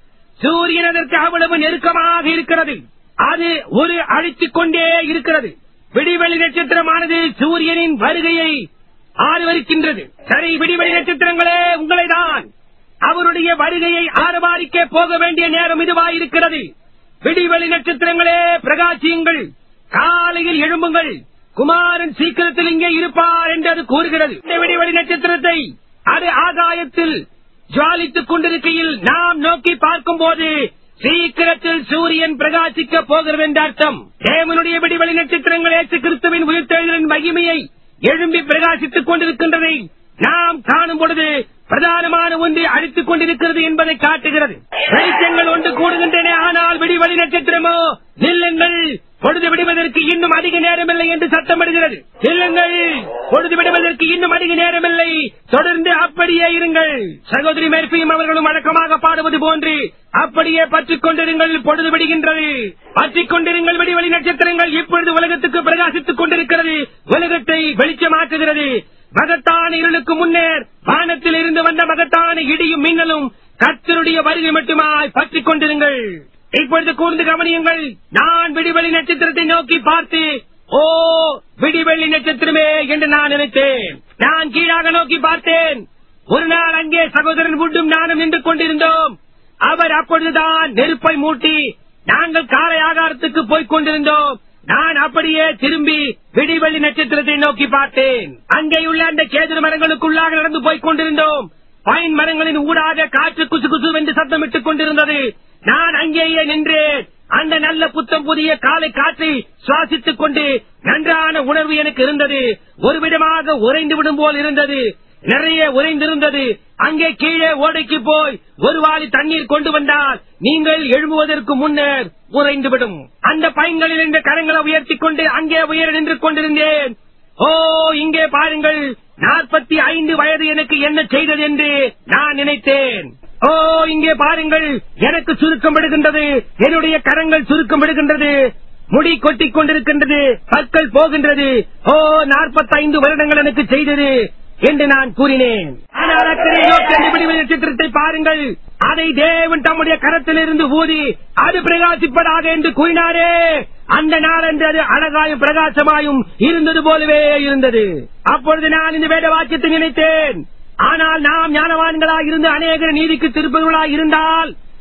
சூரியன் அதற்கு அவ்வளவு நெருக்கமாக இருக்கிறது அது ஒரு அழித்துக் கொண்டே இருக்கிறது விடிவெளி நட்சத்திரமானது சூரியனின் வருகையை ஆரவரிக்கின்றது சரி விடிவெளி நட்சத்திரங்களே உங்களை தான் அவருடைய வருகையை ஆரவாரிக்க போக வேண்டிய நேரம் இதுவாயிருக்கிறது விடிவெளி நட்சத்திரங்களே பிரகாசியுங்கள் காலையில் எழும்புங்கள் குமாரன் சீக்கிரத்தில் இங்கே இருப்பார் என்று அது கூறுகிறது இந்த விடிவெளி நட்சத்திரத்தை அது ஆகாயத்தில் ஜுவாலித்துக் கொண்டிருக்கையில் நாம் நோக்கி பார்க்கும் போது சீக்கிரத்தில் சூரியன் பிரகாசிக்க போகிறது என்ற அர்த்தம் தேவனுடைய விடிவெளி நட்சத்திரங்கள் ஏசு கிறிஸ்துவின் உயிர்த்தெழுதலின் மகிமையை எழும்பி பிரகாசித்துக் கொண்டிருக்கின்றதை நாம் காணும் பொழுது பிரதானமான ஒன்று அழித்துக் கொண்டிருக்கிறது என்பதை காட்டுகிறது வெளிச்சங்கள் ஒன்று கூடுகின்றன ஆனால் விடிவெளி நட்சத்திரமோ நில்லுங்கள் பொழுது விடுவதற்கு இன்னும் அதிக நேரமில்லை என்று சத்தமிடுகிறது நில்லுங்கள் பொழுது விடுவதற்கு இன்னும் அதிக நேரமில்லை தொடர்ந்து அப்படியே இருங்கள் சகோதரி மேற்பியும் அவர்களும் வழக்கமாக பாடுவது போன்று அப்படியே பற்றிக் கொண்டிருங்கள் பொழுது விடுகின்றது பற்றிக் கொண்டிருங்கள் விடிவெளி நட்சத்திரங்கள் இப்பொழுது உலகத்துக்கு பிரகாசித்துக் கொண்டிருக்கிறது உலகத்தை வெளிச்சமாக்குகிறது மகத்தான இருளுக்கு முன்னர் வானத்தில் இருந்து வந்த மகத்தான இடியும் மின்னலும் கத்தருடைய வருகை மட்டுமாய் பற்றிக் கொண்டிருங்கள் இப்பொழுது கூர்ந்து கவனியுங்கள் நான் விடிவெளி நட்சத்திரத்தை நோக்கி பார்த்து ஓ விடிவெள்ளி நட்சத்திரமே என்று நான் நினைத்தேன் நான் கீழாக நோக்கி பார்த்தேன் ஒரு நாள் அங்கே சகோதரன் உண்டும் நானும் நின்று கொண்டிருந்தோம் அவர் அப்பொழுதுதான் நெருப்பை மூட்டி நாங்கள் காலை ஆகாரத்துக்கு போய்க் கொண்டிருந்தோம் நான் அப்படியே திரும்பி விடிவெள்ளி நட்சத்திரத்தை நோக்கி பார்த்தேன் அங்கேயுள்ள அந்த கேதுரு மரங்களுக்குள்ளாக நடந்து போய்க் கொண்டிருந்தோம் பைன் மரங்களின் ஊடாக காற்று குசு குசு என்று சத்தமிட்டுக் கொண்டிருந்தது நான் அங்கேயே நின்றேன் அந்த நல்ல புத்தம் புதிய காலை காற்றை சுவாசித்துக் கொண்டு நன்றான உணர்வு எனக்கு இருந்தது ஒரு விதமாக உறைந்து விடும் போல் இருந்தது நிறைய உறைந்திருந்தது அங்கே கீழே ஓடைக்கு போய் ஒரு வாளி தண்ணீர் கொண்டு வந்தால் நீங்கள் எழும்புவதற்கு முன்னர் உறைந்துவிடும் அந்த பைன்களில் இந்த கரங்களை உயர்த்திக் கொண்டு அங்கே உயர நின்று கொண்டிருந்தேன் ஓ இங்கே பாருங்கள் நாற்பத்தி ஐந்து வயது எனக்கு என்ன செய்தது என்று நான் நினைத்தேன் ஓ இங்கே பாருங்கள் எனக்கு சுருக்கம் விடுகின்றது என்னுடைய கரங்கள் சுருக்கம் விடுகின்றது முடி கொட்டிக் கொண்டிருக்கின்றது பற்கள் போகின்றது ஓ நாற்பத்தைந்து வருடங்கள் எனக்கு செய்தது என்று நான் கூறினேன் ஆனால் அக்கறை நோக்கி விடுதலை நட்சத்திரத்தை பாருங்கள் அதை தேவன் தம்முடைய கரத்திலிருந்து ஊதி அது பிரகாசிப்பதாக என்று கூறினாரே அந்த நாளன்று அது அழகாயும் பிரகாசமாயும் இருந்தது போலவே இருந்தது அப்பொழுது நான் இந்த வேத வாக்கியத்தை நினைத்தேன் ஆனால் நாம் ஞானவான்களாக இருந்து அநேகர் நீதிக்கு திருப்பவர்களாக இருந்தால்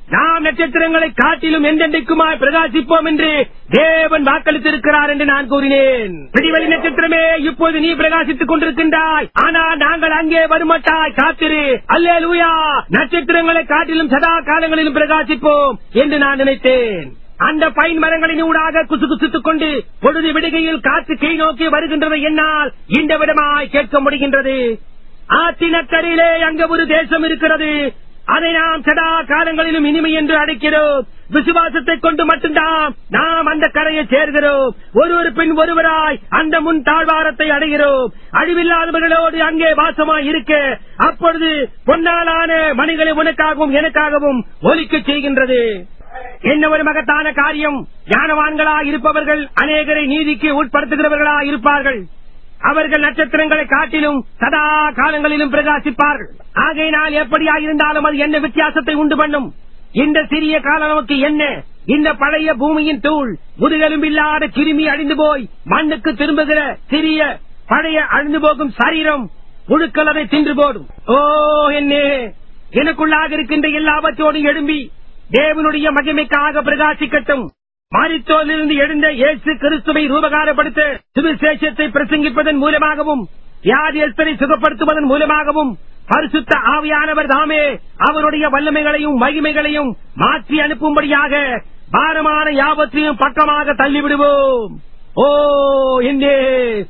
நாம் நட்சத்திரங்களை காட்டிலும் எந்தெந்தைக்குமாய் பிரகாசிப்போம் என்று தேவன் வாக்களித்திருக்கிறார் என்று நான் கூறினேன் பிடிவெளி நட்சத்திரமே இப்போது நீ பிரகாசித்துக் கொண்டிருக்கின்றாய் ஆனால் நாங்கள் அங்கே வருமட்டாய் காத்திரு அல்லே லூயா நட்சத்திரங்களை காட்டிலும் சதா காலங்களிலும் பிரகாசிப்போம் என்று நான் நினைத்தேன் அந்த பைன் மரங்களின் ஊடாக குசு குசுத்துக் கொண்டு பொழுது விடுகையில் காற்று கை நோக்கி வருகின்றதை என்னால் இந்த விடமாய் கேட்க முடிகின்றது ஆற்றினக்கரையிலே அங்க ஒரு தேசம் இருக்கிறது அதை நாம் சதா காலங்களிலும் இனிமை என்று அழைக்கிறோம் விசுவாசத்தை கொண்டு மட்டும்தான் நாம் அந்த கரையை சேர்கிறோம் ஒருவர் பின் ஒருவராய் அந்த முன் தாழ்வாரத்தை அடைகிறோம் அழிவில்லாதவர்களோடு அங்கே வாசமாய் இருக்க அப்பொழுது பொன்னாலான மணிகளை உனக்காகவும் எனக்காகவும் ஒலிக்கச் செய்கின்றது என்ன ஒரு மகத்தான காரியம் ஞானவான்களா இருப்பவர்கள் அநேகரை நீதிக்கு உட்படுத்துகிறவர்களா இருப்பார்கள் அவர்கள் நட்சத்திரங்களை காட்டிலும் சதா காலங்களிலும் பிரகாசிப்பார்கள் ஆகையினால் எப்படியா இருந்தாலும் அது என்ன வித்தியாசத்தை உண்டு பண்ணும் இந்த சிறிய காலம் நமக்கு என்ன இந்த பழைய பூமியின் தூள் முதுகெலும்பில்லாத கிருமி அழிந்து போய் மண்ணுக்கு திரும்புகிற சிறிய பழைய அழிந்து போகும் சரீரம் முழுக்கள் அதை தின்று போடும் ஓ என்னே எனக்குள்ளாக இருக்கின்ற எல்லாவற்றோடும் எழும்பி தேவனுடைய மகிமைக்காக பிரகாசிக்கட்டும் மாரித்தோலிருந்து எழுந்த இயேசு கிறிஸ்துவை ரூபகாரப்படுத்த சுவிசேஷத்தை பிரசங்கிப்பதன் மூலமாகவும் வியாதியஸ்தரை சுகப்படுத்துவதன் மூலமாகவும் பரிசுத்த ஆவியானவர் தாமே அவருடைய வல்லமைகளையும் மகிமைகளையும் மாற்றி அனுப்பும்படியாக பாரமான யாவற்றையும் பக்கமாக தள்ளிவிடுவோம் ஓ என்னே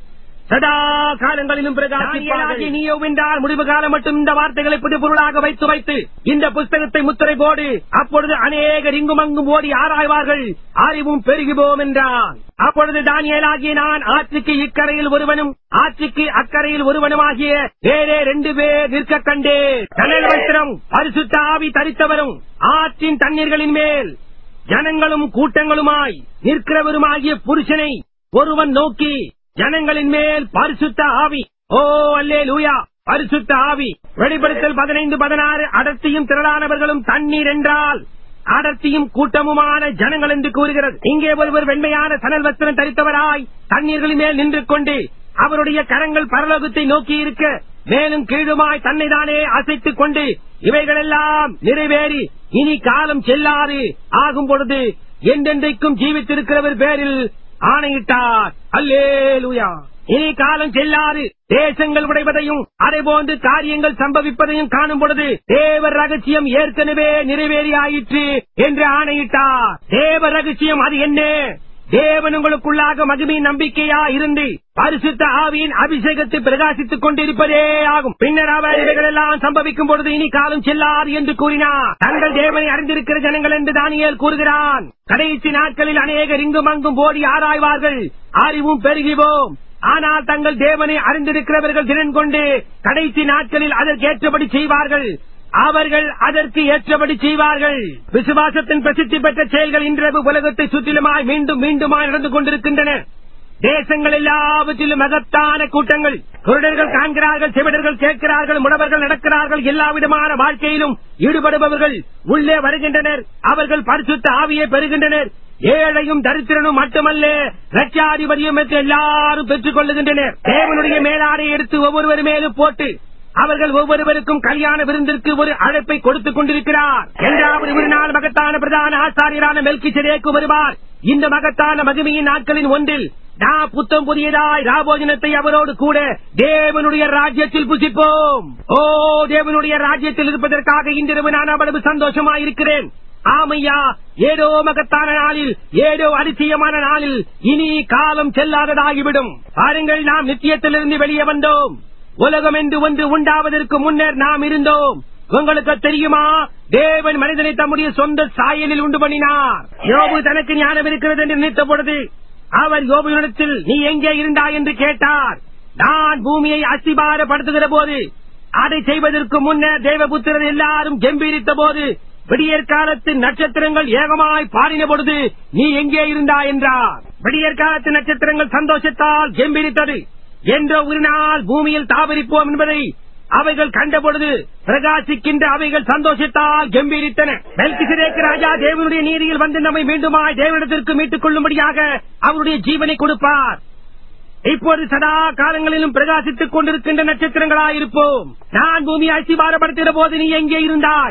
சதா காலங்களிலும் பிரகாசிப்பாகி நீயோ வென்றால் முடிவு காலம் மட்டும் இந்த வார்த்தைகளை புது பொருளாக வைத்து வைத்து இந்த புஸ்தகத்தை முத்திரை போடு அப்பொழுது அநேகர் இங்கும் அங்கும் ஓடி ஆராய்வார்கள் அறிவும் பெருகுவோம் என்றான் அப்பொழுது தானியலாகிய நான் ஆற்றுக்கு இக்கரையில் ஒருவனும் ஆற்றுக்கு அக்கறையில் ஒருவனுமாகிய வேறே ரெண்டு பேர் நிற்க கண்டே கனல் வஸ்திரம் பரிசுத்த ஆவி தரித்தவரும் ஆற்றின் தண்ணீர்களின் மேல் ஜனங்களும் கூட்டங்களுமாய் நிற்கிறவருமாகிய புருஷனை ஒருவன் நோக்கி ஜனங்களின் மேல் பரிசுத்த ஆவி ஓ அல்லே லூயா பரிசுத்த ஆவி வெளிப்படுத்தல் பதினைந்து பதினாறு அடர்த்தியும் திரளானவர்களும் தண்ணீர் என்றால் அடர்த்தியும் கூட்டமுமான ஜனங்கள் என்று கூறுகிறது இங்கே ஒருவர் வெண்மையான சணல் வஸ்திரம் தரித்தவராய் தண்ணீர்களின் மேல் நின்று கொண்டு அவருடைய கரங்கள் பரலோகத்தை நோக்கி இருக்க மேலும் கீழுமாய் தன்னை தானே அசைத்துக் கொண்டு இவைகளெல்லாம் நிறைவேறி இனி காலம் செல்லாது ஆகும் பொழுது என்றென்றைக்கும் ஜீவித்திருக்கிறவர் பேரில் ஆணையிட்டார் அல்லேலூயா இனி காலம் செல்லாது தேசங்கள் உடைவதையும் அதே போன்று காரியங்கள் சம்பவிப்பதையும் காணும் பொழுது தேவர் ரகசியம் ஏற்கனவே நிறைவேறி ஆயிற்று என்று ஆணையிட்டார் தேவ ரகசியம் அது என்ன தேவன் உங்களுக்குள்ளாக மகிமை நம்பிக்கையா இருந்து பரிசுத்த ஆவியின் அபிஷேகத்தை பிரகாசித்துக் கொண்டிருப்பதே ஆகும் பின்னர் அவர் இவைகளெல்லாம் சம்பவிக்கும் பொழுது இனி காலம் செல்லாது என்று கூறினார் தங்கள் தேவனை அறிந்திருக்கிற ஜனங்கள் என்று தானியேல் கூறுகிறான் கடைசி நாட்களில் அநேகர் இங்கும் அங்கும் ஓடி ஆராய்வார்கள் அறிவும் பெருகிவோம் ஆனால் தங்கள் தேவனை அறிந்திருக்கிறவர்கள் திறன் கொண்டு கடைசி நாட்களில் அதற்கேற்றபடி செய்வார்கள் அவர்கள் அதற்கு ஏற்றபடி செய்வார்கள் விசுவாசத்தின் பிரசித்தி பெற்ற செயல்கள் இன்றைய உலகத்தை சுற்றிலுமாய் மீண்டும் மீண்டுமாய் நடந்து கொண்டிருக்கின்றன தேசங்கள் எல்லாவற்றிலும் மகத்தான கூட்டங்கள் குருடர்கள் காண்கிறார்கள் செவிடர்கள் கேட்கிறார்கள் முடவர்கள் நடக்கிறார்கள் எல்லா விதமான வாழ்க்கையிலும் ஈடுபடுபவர்கள் உள்ளே வருகின்றனர் அவர்கள் பரிசுத்த ஆவியை பெறுகின்றனர் ஏழையும் தரித்திரனும் மட்டுமல்ல லட்சாதிபதியும் என்று எல்லாரும் பெற்றுக் கொள்ளுகின்றனர் தேவனுடைய மேலாடை எடுத்து ஒவ்வொருவர் மேலும் போட்டு அவர்கள் ஒவ்வொருவருக்கும் கல்யாண விருந்திற்கு ஒரு அழைப்பை கொடுத்துக் கொண்டிருக்கிறார் என்றாவது ஒரு நாள் மகத்தான பிரதான ஆசாரியரான மெல்கி சிறைக்கு வருவார் இந்த மகத்தான மகிமையின் நாட்களின் ஒன்றில் நான் புத்தம் புதியதாய் ராபோஜனத்தை அவரோடு கூட தேவனுடைய ராஜ்யத்தில் புசிப்போம் ஓ தேவனுடைய ராஜ்யத்தில் இருப்பதற்காக இன்றிரவு நான் அவ்வளவு சந்தோஷமாயிருக்கிறேன் ஆமையா ஏதோ மகத்தான நாளில் ஏதோ அதிசயமான நாளில் இனி காலம் செல்லாததாகிவிடும் பாருங்கள் நாம் நித்தியத்திலிருந்து வெளியே வந்தோம் உலகம் என்று ஒன்று உண்டாவதற்கு முன்னர் நாம் இருந்தோம் உங்களுக்கு தெரியுமா தேவன் மனிதனை தம்முடைய சொந்த சாயலில் உண்டு பண்ணினார் யோபு தனக்கு ஞானம் இருக்கிறது என்று நினைத்த பொழுது அவர் யோபுனிடத்தில் நீ எங்கே இருந்தாய் என்று கேட்டார் நான் பூமியை அசிபாரப்படுத்துகிற போது அதை செய்வதற்கு முன்னர் தேவபுத்திரர் எல்லாரும் கம்பீரித்த போது விடியற் காலத்து நட்சத்திரங்கள் ஏகமாய் பாடின பொழுது நீ எங்கே இருந்தாய் என்றார் விடியற் காலத்து நட்சத்திரங்கள் சந்தோஷத்தால் கம்பீரித்தது என்ற ஒரு நாள் பூமியில் தாவரிப்போம் என்பதை அவைகள் கண்டபொழுது பிரகாசிக்கின்ற அவைகள் சந்தோஷத்தால் கம்பீரித்தன மெல்கிசிரேக்கு ராஜா தேவனுடைய நீதியில் வந்து நம்மை மீண்டுமாய் தேவனிடத்திற்கு மீட்டுக் கொள்ளும்படியாக அவருடைய ஜீவனை கொடுப்பார் இப்போது சதா காலங்களிலும் பிரகாசித்துக் கொண்டிருக்கின்ற நட்சத்திரங்களாயிருப்போம் நான் பூமியை அசிபாரப்படுத்துகிற போது நீ எங்கே இருந்தாய்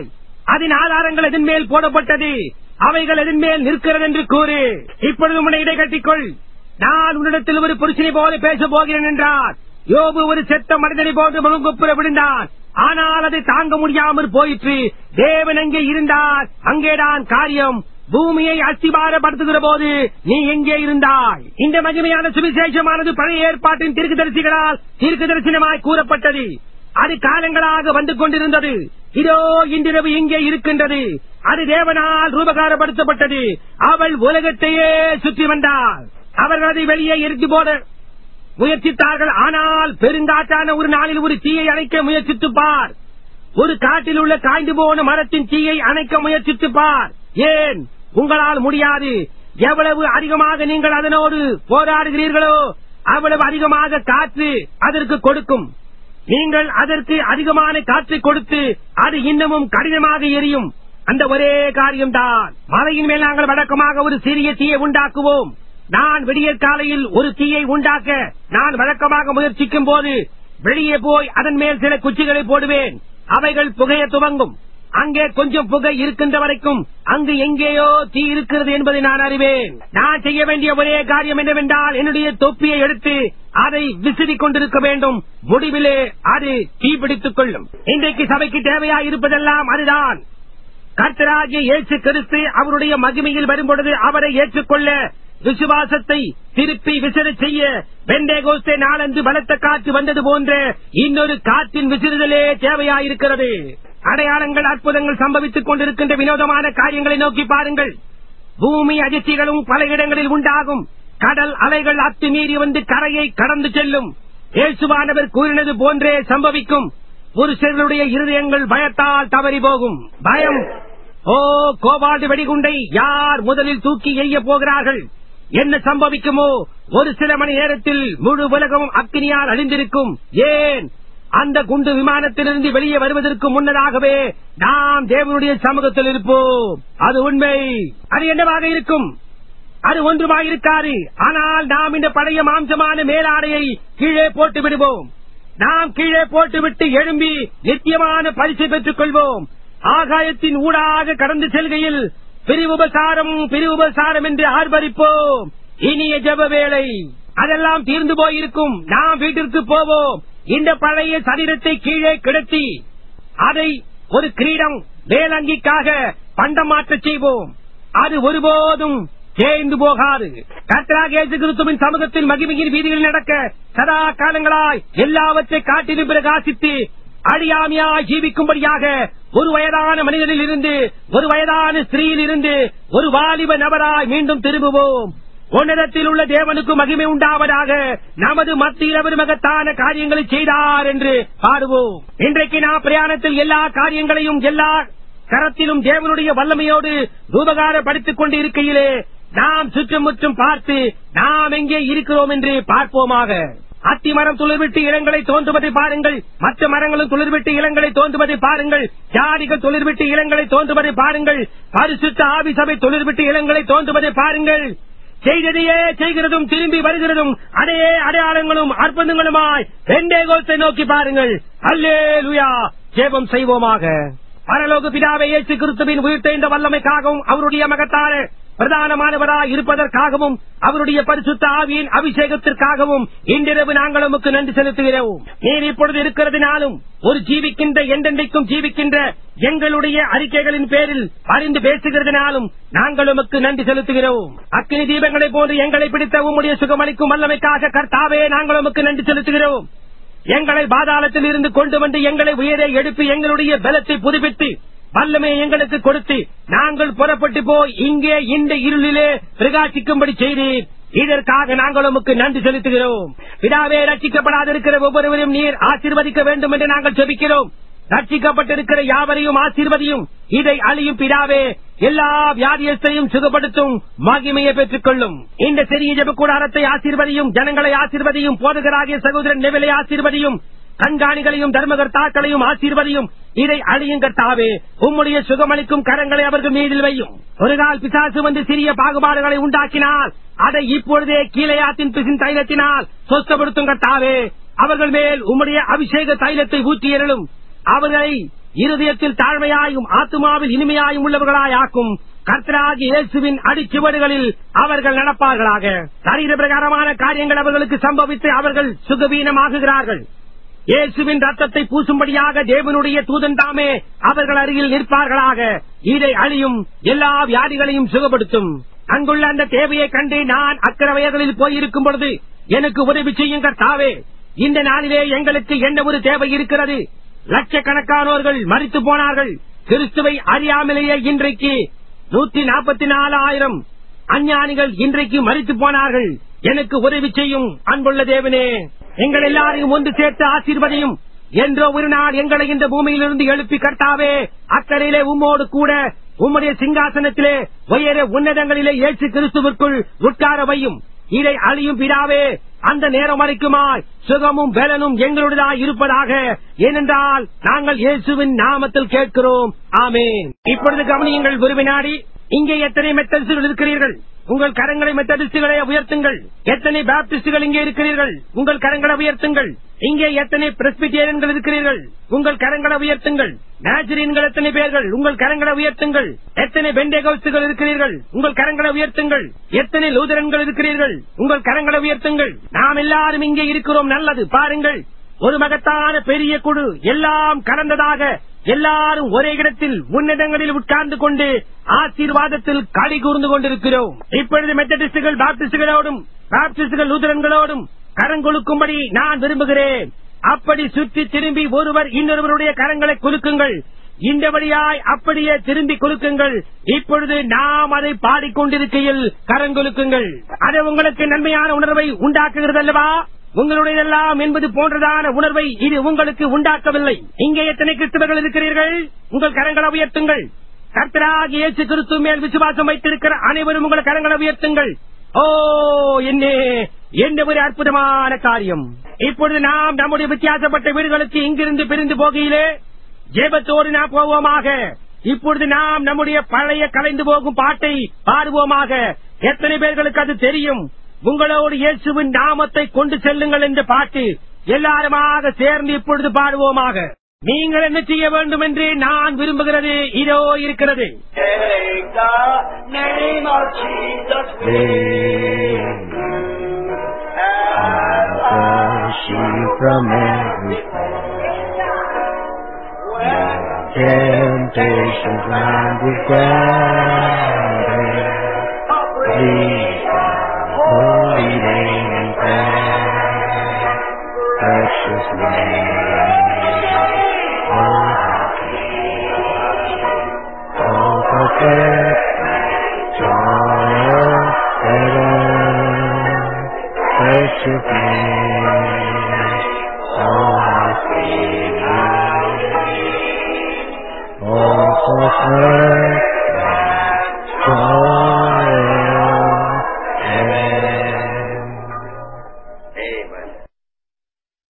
அதன் ஆதாரங்கள் எதன் மேல் போடப்பட்டது அவைகள் எதன் மேல் நிற்கிறது என்று கூறு இப்பொழுது உன்னை இடை கட்டிக்கொள் நான் உன்னிடத்தில் ஒரு புருஷனை போல பேச போகிறேன் என்றார் யோபு ஒரு செத்த மனிதனை போன்று முழுங்குப்புற விழுந்தான் ஆனால் அதை தாங்க முடியாமல் போயிற்று தேவன் அங்கே இருந்தார் அங்கேதான் காரியம் பூமியை அஸ்திபாரப்படுத்துகிற போது நீ எங்கே இருந்தாய் இந்த மகிமையான சுவிசேஷமானது பழைய ஏற்பாட்டின் தீர்க்கதரிசிகளால் தீர்க்க தரிசனமாய் கூறப்பட்டது அது காலங்களாக வந்து கொண்டிருந்தது இதோ இன்றிரவு இங்கே இருக்கின்றது அது தேவனால் ரூபகாரப்படுத்தப்பட்டது அவள் உலகத்தையே சுற்றி வந்தாள் அவர்கள் அதை வெளியே எரித்து போட முயற்சித்தார்கள் ஆனால் பெருங்காற்றான ஒரு நாளில் ஒரு தீயை அணைக்க முயற்சித்து பார் ஒரு காட்டில் உள்ள காய்ந்து போன மரத்தின் தீயை அணைக்க முயற்சித்து பார் ஏன் உங்களால் முடியாது எவ்வளவு அதிகமாக நீங்கள் அதனோடு போராடுகிறீர்களோ அவ்வளவு அதிகமாக காற்று அதற்கு கொடுக்கும் நீங்கள் அதற்கு அதிகமான காற்றை கொடுத்து அது இன்னமும் கடினமாக எரியும் அந்த ஒரே காரியம்தான் மலையின் மேல் நாங்கள் வழக்கமாக ஒரு சிறிய தீயை உண்டாக்குவோம் நான் விடியற் காலையில் ஒரு தீயை உண்டாக்க நான் வழக்கமாக முயற்சிக்கும் போது வெளியே போய் அதன் மேல் சில குச்சிகளை போடுவேன் அவைகள் புகைய துவங்கும் அங்கே கொஞ்சம் புகை இருக்கின்ற வரைக்கும் அங்கு எங்கேயோ தீ இருக்கிறது என்பதை நான் அறிவேன் நான் செய்ய வேண்டிய ஒரே காரியம் என்னவென்றால் என்னுடைய தொப்பியை எடுத்து அதை விசிறிக் கொண்டிருக்க வேண்டும் முடிவிலே அது தீப்பிடித்துக் கொள்ளும் இன்றைக்கு சபைக்கு தேவையா இருப்பதெல்லாம் அதுதான் கர்த்தராகிய இயேசு கிறிஸ்து அவருடைய மகிமையில் வரும்பொழுது அவரை ஏற்றுக்கொள்ள விசுவாசத்தை திருப்பி விசிற செய்ய பெண்டேகோஸ்தே நாளன்று பலத்த காற்று வந்தது போன்ற இன்னொரு காற்றின் விசிறுதலே தேவையாயிருக்கிறது அடையாளங்கள் அற்புதங்கள் சம்பவித்துக் கொண்டிருக்கின்ற வினோதமான காரியங்களை நோக்கி பாருங்கள் பூமி அதிர்ச்சிகளும் பல இடங்களில் உண்டாகும் கடல் அலைகள் அத்துமீறி வந்து கரையை கடந்து செல்லும் இயேசுவானவர் கூறினது போன்றே சம்பவிக்கும் புருஷர்களுடைய இருதயங்கள் பயத்தால் தவறி போகும் பயம் ஓ கோபால்டு வெடிகுண்டை யார் முதலில் தூக்கி எய்ய போகிறார்கள் என்ன சம்பவிக்குமோ ஒரு சில மணி நேரத்தில் முழு உலகமும் அக்கினியால் அழிந்திருக்கும் ஏன் அந்த குண்டு விமானத்திலிருந்து வெளியே வருவதற்கு முன்னதாகவே நாம் தேவனுடைய சமூகத்தில் இருப்போம் அது உண்மை அது என்னவாக இருக்கும் அது ஒன்றுமாக இருக்காது ஆனால் நாம் இந்த பழைய மாம்சமான மேலாடையை கீழே போட்டு விடுவோம் நாம் கீழே போட்டுவிட்டு எழும்பி நித்தியமான பரிசை பெற்றுக் கொள்வோம் ஆகாயத்தின் ஊடாக கடந்து செல்கையில் பிரிவுபசாரம் பிரிவுபசாரம் என்று ஆர்ப்பரிப்போம் இனிய ஜெப வேளை அதெல்லாம் தீர்ந்து போயிருக்கும் நாம் வீட்டிற்கு போவோம் இந்த பழைய சரீரத்தை கீழே கிடத்தி அதை ஒரு கிரீடம் வேலங்கிக்காக பண்டமாற்றச் செய்வோம் அது ஒருபோதும் தேய்ந்து போகாது கர்த்தராக இயேசு கிறிஸ்துவின் சமூகத்தில் மகிமையின் வீதிகளில் நடக்க சதா காலங்களாய் எல்லாவற்றை காட்டிலும் பிரகாசித்து அழியாமையாய் ஜீவிக்கும்படியாக ஒரு வயதான மனிதனில் இருந்து ஒரு வயதான ஸ்திரீயில் இருந்து ஒரு வாலிப நபராய் மீண்டும் திரும்புவோம் உன்னதத்தில் உள்ள தேவனுக்கு மகிமை உண்டாவதாக நமது மத்தியில் அவர் மகத்தான காரியங்களை செய்தார் என்று பாடுவோம் இன்றைக்கு நாம் பிரயாணத்தில் எல்லா காரியங்களையும் எல்லா கரத்திலும் தேவனுடைய வல்லமையோடு ரூபகாரப்படுத்திக் கொண்டு இருக்கையிலே நாம் சுற்றுமுற்றும் பார்த்து நாம் எங்கே இருக்கிறோம் என்று பார்ப்போமாக அத்தி மரம் துளிர்விட்டு இளங்களை தோன்றுவதை பாருங்கள் மற்ற மரங்களும் துளிர்விட்டு இளங்களை தோன்றுவதை பாருங்கள் ஜாடிகள் துளிர்விட்டு இளங்களை தோன்றுவதை பாருங்கள் பரிசுத்த ஆவி சபை துளிர்விட்டு இளங்களை தோன்றுவதை பாருங்கள் செய்ததையே செய்கிறதும் திரும்பி வருகிறதும் அதே அடையாளங்களும் அற்புதங்களுமாய் வெண்டே கோத்தை நோக்கி பாருங்கள் அல்லே லுயா ஜெபம் செய்வோமாக பரலோக பிதாவை இயேசு கிறிஸ்துவின் உயிர்த்தெழுந்த வல்லமைக்காகவும் அவருடைய மகத்தான பிரதானமானவராய் இருப்பதற்காகவும் அவருடைய பரிசுத்த ஆவியின் அபிஷேகத்திற்காகவும் இன்றிரவு நாங்கள் உமக்கு நன்றி செலுத்துகிறோம் நீர் இப்பொழுது இருக்கிறதுனாலும் ஒரு ஜீவிக்கின்ற என்றென்றைக்கும் ஜீவிக்கின்ற எங்களுடைய அறிக்கைகளின் பேரில் அறிந்து பேசுகிறதுனாலும் நாங்கள் உமக்கு நன்றி செலுத்துகிறோம் அக்கினி தீபங்களை போன்று எங்களை பிடித்த உம்முடைய சுகமளிக்கும் வல்லமைக்காக கர்த்தாவே நாங்கள் உமக்கு நன்றி செலுத்துகிறோம் எங்களை பாதாளத்தில் இருந்து கொண்டு வந்து எங்களை உயரே எடுத்து எங்களுடைய பலத்தை புதுப்பித்து வல்லமையை எங்களுக்கு கொடுத்து நாங்கள் புறப்பட்டு போய் இங்கே இந்த இருளிலே பிரகாசிக்கும்படி செய்தீர் இதற்காக நாங்கள் உமக்கு நன்றி செலுத்துகிறோம் பிதாவே ரட்சிக்கப்படாதிருக்கிற ஒவ்வொருவரையும் நீர் ஆசீர்வதிக்க வேண்டும் என்று நாங்கள் ஜெபிக்கிறோம் ரட்சிக்கப்பட்டிருக்கிற யாவரையும் ஆசீர்வதியும் இதை அழியும் பிதாவே எல்லா வியாதியத்தையும் சுகப்படுத்தும் மகிமையை பெற்றுக் கொள்ளும் இந்த சிறிய ஜெப கூடாரத்தை ஆசீர்வதியும் ஜனங்களை ஆசீர்வதியும் போதகராகிய சகோதரன் நெவிலை ஆசீர்வதியும் கண்காணிகளையும் தர்மகர்த்தாக்களையும் ஆசீர்வதியும் இதை அழியும் கர்த்தாவே உம்முடைய சுகமளிக்கும் கரங்களை அவர்கள் மீதில் வையும் ஒரு கால் பிசாசு வந்து சிறிய பாகுபாடுகளை உண்டாக்கினால் அதை இப்பொழுதே கீழையாத்தின் பிசின் தைலத்தினால் சொஸ்தப்படுத்தும் கர்த்தாவே அவர்கள் மேல் உம்முடைய அபிஷேக தைலத்தை ஊற்றியறலும் அவர்களை இருதயத்தில் தாழ்மையாயும் ஆத்துமாவில் இனிமையாயும் உள்ளவர்களாய் ஆக்கும் கர்த்தராகி இயேசுவின் அடிச்சுவடுகளில் அவர்கள் நடப்பார்களாக சரீர பிரகாரமான காரியங்கள் அவர்களுக்கு சம்பவித்து அவர்கள் சுகவீனமாகுகிறார்கள் இயேசுவின் ரத்தத்தை பூசும்படியாக தேவனுடைய தூதன் தாமே அவர்கள் அருகில் நிற்பார்களாக இதை அழியும் எல்லா வியாதிகளையும் சுகப்படுத்தும் அங்குள்ள அந்த தேவையை கண்டு நான் அக்கற வயதில் போயிருக்கும் பொழுது எனக்கு உதவி செய்யும் கர்த்தாவே இந்த நாளிலே எங்களுக்கு என்ன ஒரு தேவை இருக்கிறது லட்சக்கணக்கானோர்கள் மறித்து போனார்கள் கிறிஸ்துவை அறியாமலேயே இன்றைக்கு நூத்தி நாற்பத்தி நாலாயிரம் அஞ்ஞானிகள் இன்றைக்கு மறித்து போனார்கள் எனக்கு உதவி செய்யும் அன்புள்ள தேவனே எங்கள் எல்லாரையும் ஒன்று சேர்த்து ஆசீர்வதியும் என்றோ ஒரு நாள் எங்களை இந்த பூமியிலிருந்து எழுப்பி கர்த்தாவே அக்கறையிலே உம்மோடு கூட உம்முடைய சிங்காசனத்திலே உயர உன்னதங்களிலே இயேசு கிறிஸ்துவிற்குள் உட்கார வையும் இதை அழியும் பிதாவே அந்த நேரம் வரைக்குமாய் சுகமும் பலனும் எங்களுடையதாய் இருப்பதாக ஏனென்றால் நாங்கள் இயேசுவின் நாமத்தில் கேட்கிறோம் ஆமேன் இப்பொழுது கவனியுங்கள் ஒரு வினாடி இங்கே எத்தனை மெத்தடிஸ்டுகள் இருக்கிறீர்கள் உங்கள் கரங்களை மெத்தடிஸ்டுகளை உயர்த்துங்கள் எத்தனை பாப்டிஸ்டுகள் இங்கே இருக்கிறீர்கள் உங்கள் கரங்களை உயர்த்துங்கள் இங்கே எத்தனை பிரஸ்பிட்டேரியன்கள் இருக்கிறீர்கள் உங்கள் கரங்களை உயர்த்துங்கள் நேச்சரியன்கள் எத்தனை பேர்கள் உங்கள் கரங்களை உயர்த்துங்கள் எத்தனை பெண்டேகோஸ்டுகள் இருக்கிறீர்கள் உங்கள் கரங்களை உயர்த்துங்கள் எத்தனை லூதரன்கள் இருக்கிறீர்கள் உங்கள் கரங்களை உயர்த்துங்கள் நாம் எல்லாரும் இங்கே இருக்கிறோம் நல்லது பாருங்கள் ஒரு மகத்தான பெரிய குழு எல்லாம் கலந்ததாக எல்லாரும் ஒரே இடத்தில் உன்னதங்களில் உட்கார்ந்து கொண்டு ஆசீர்வாதத்தில் களி கூர்ந்து கொண்டிருக்கிறோம் இப்பொழுது மெத்தடிஸ்டுகள் பாப்டிஸ்டுகளோடும் பாப்டிஸ்டுகள் லூதரன்களோடும் கரங்கொழுக்கும்படி நான் விரும்புகிறேன் அப்படி சுற்றி திரும்பி ஒருவர் இன்னொருவருடைய கரங்களை குலுக்குங்கள் இந்த வழியாய் அப்படியே திரும்பி குலுக்குங்கள் இப்பொழுது நாம் அதை பாடிக்கொண்டிருக்கையில் கரங்கொலுக்குங்கள் அது உங்களுக்கு நன்மையான உணர்வை உண்டாக்குகிறது அல்லவா உங்களுடையதெல்லாம் என்பது போன்றதான உணர்வை இது உங்களுக்கு உண்டாக்கவில்லை இங்கே எத்தனை கிறிஸ்தவர்கள் இருக்கிறீர்கள் உங்கள் கரங்களை உயர்த்துங்கள் கர்த்தராக இயேசு கிறிஸ்து மேல் விசுவாசம் வைத்திருக்கிற அனைவரும் உங்கள் கரங்களை உயர்த்துங்கள் ஓ என்ன என்ன ஒரு அற்புதமான காரியம் இப்பொழுது நாம் நம்முடைய வித்தியாசப்பட்ட வீடுகளுக்கு இங்கிருந்து பிரிந்து போகையிலே ஜெபத்தோடு நாம் போவோமாக இப்பொழுது நாம் நம்முடைய பழைய கலைந்து போகும் பாட்டை பாடுவோமாக எத்தனை பேர்களுக்கு அது தெரியும் உங்களோடு இயேசுவின் நாமத்தை கொண்டு செல்லுங்கள் என்ற பாட்டு எல்லாருமாக சேர்ந்து இப்பொழுது பாடுவோமாக நீங்கள் என்ன செய்ய வேண்டும் என்று நான் விரும்புகிறது இதோ இருக்கிறது Take the name of Jesus And wash you from every temptations round you gathered. Please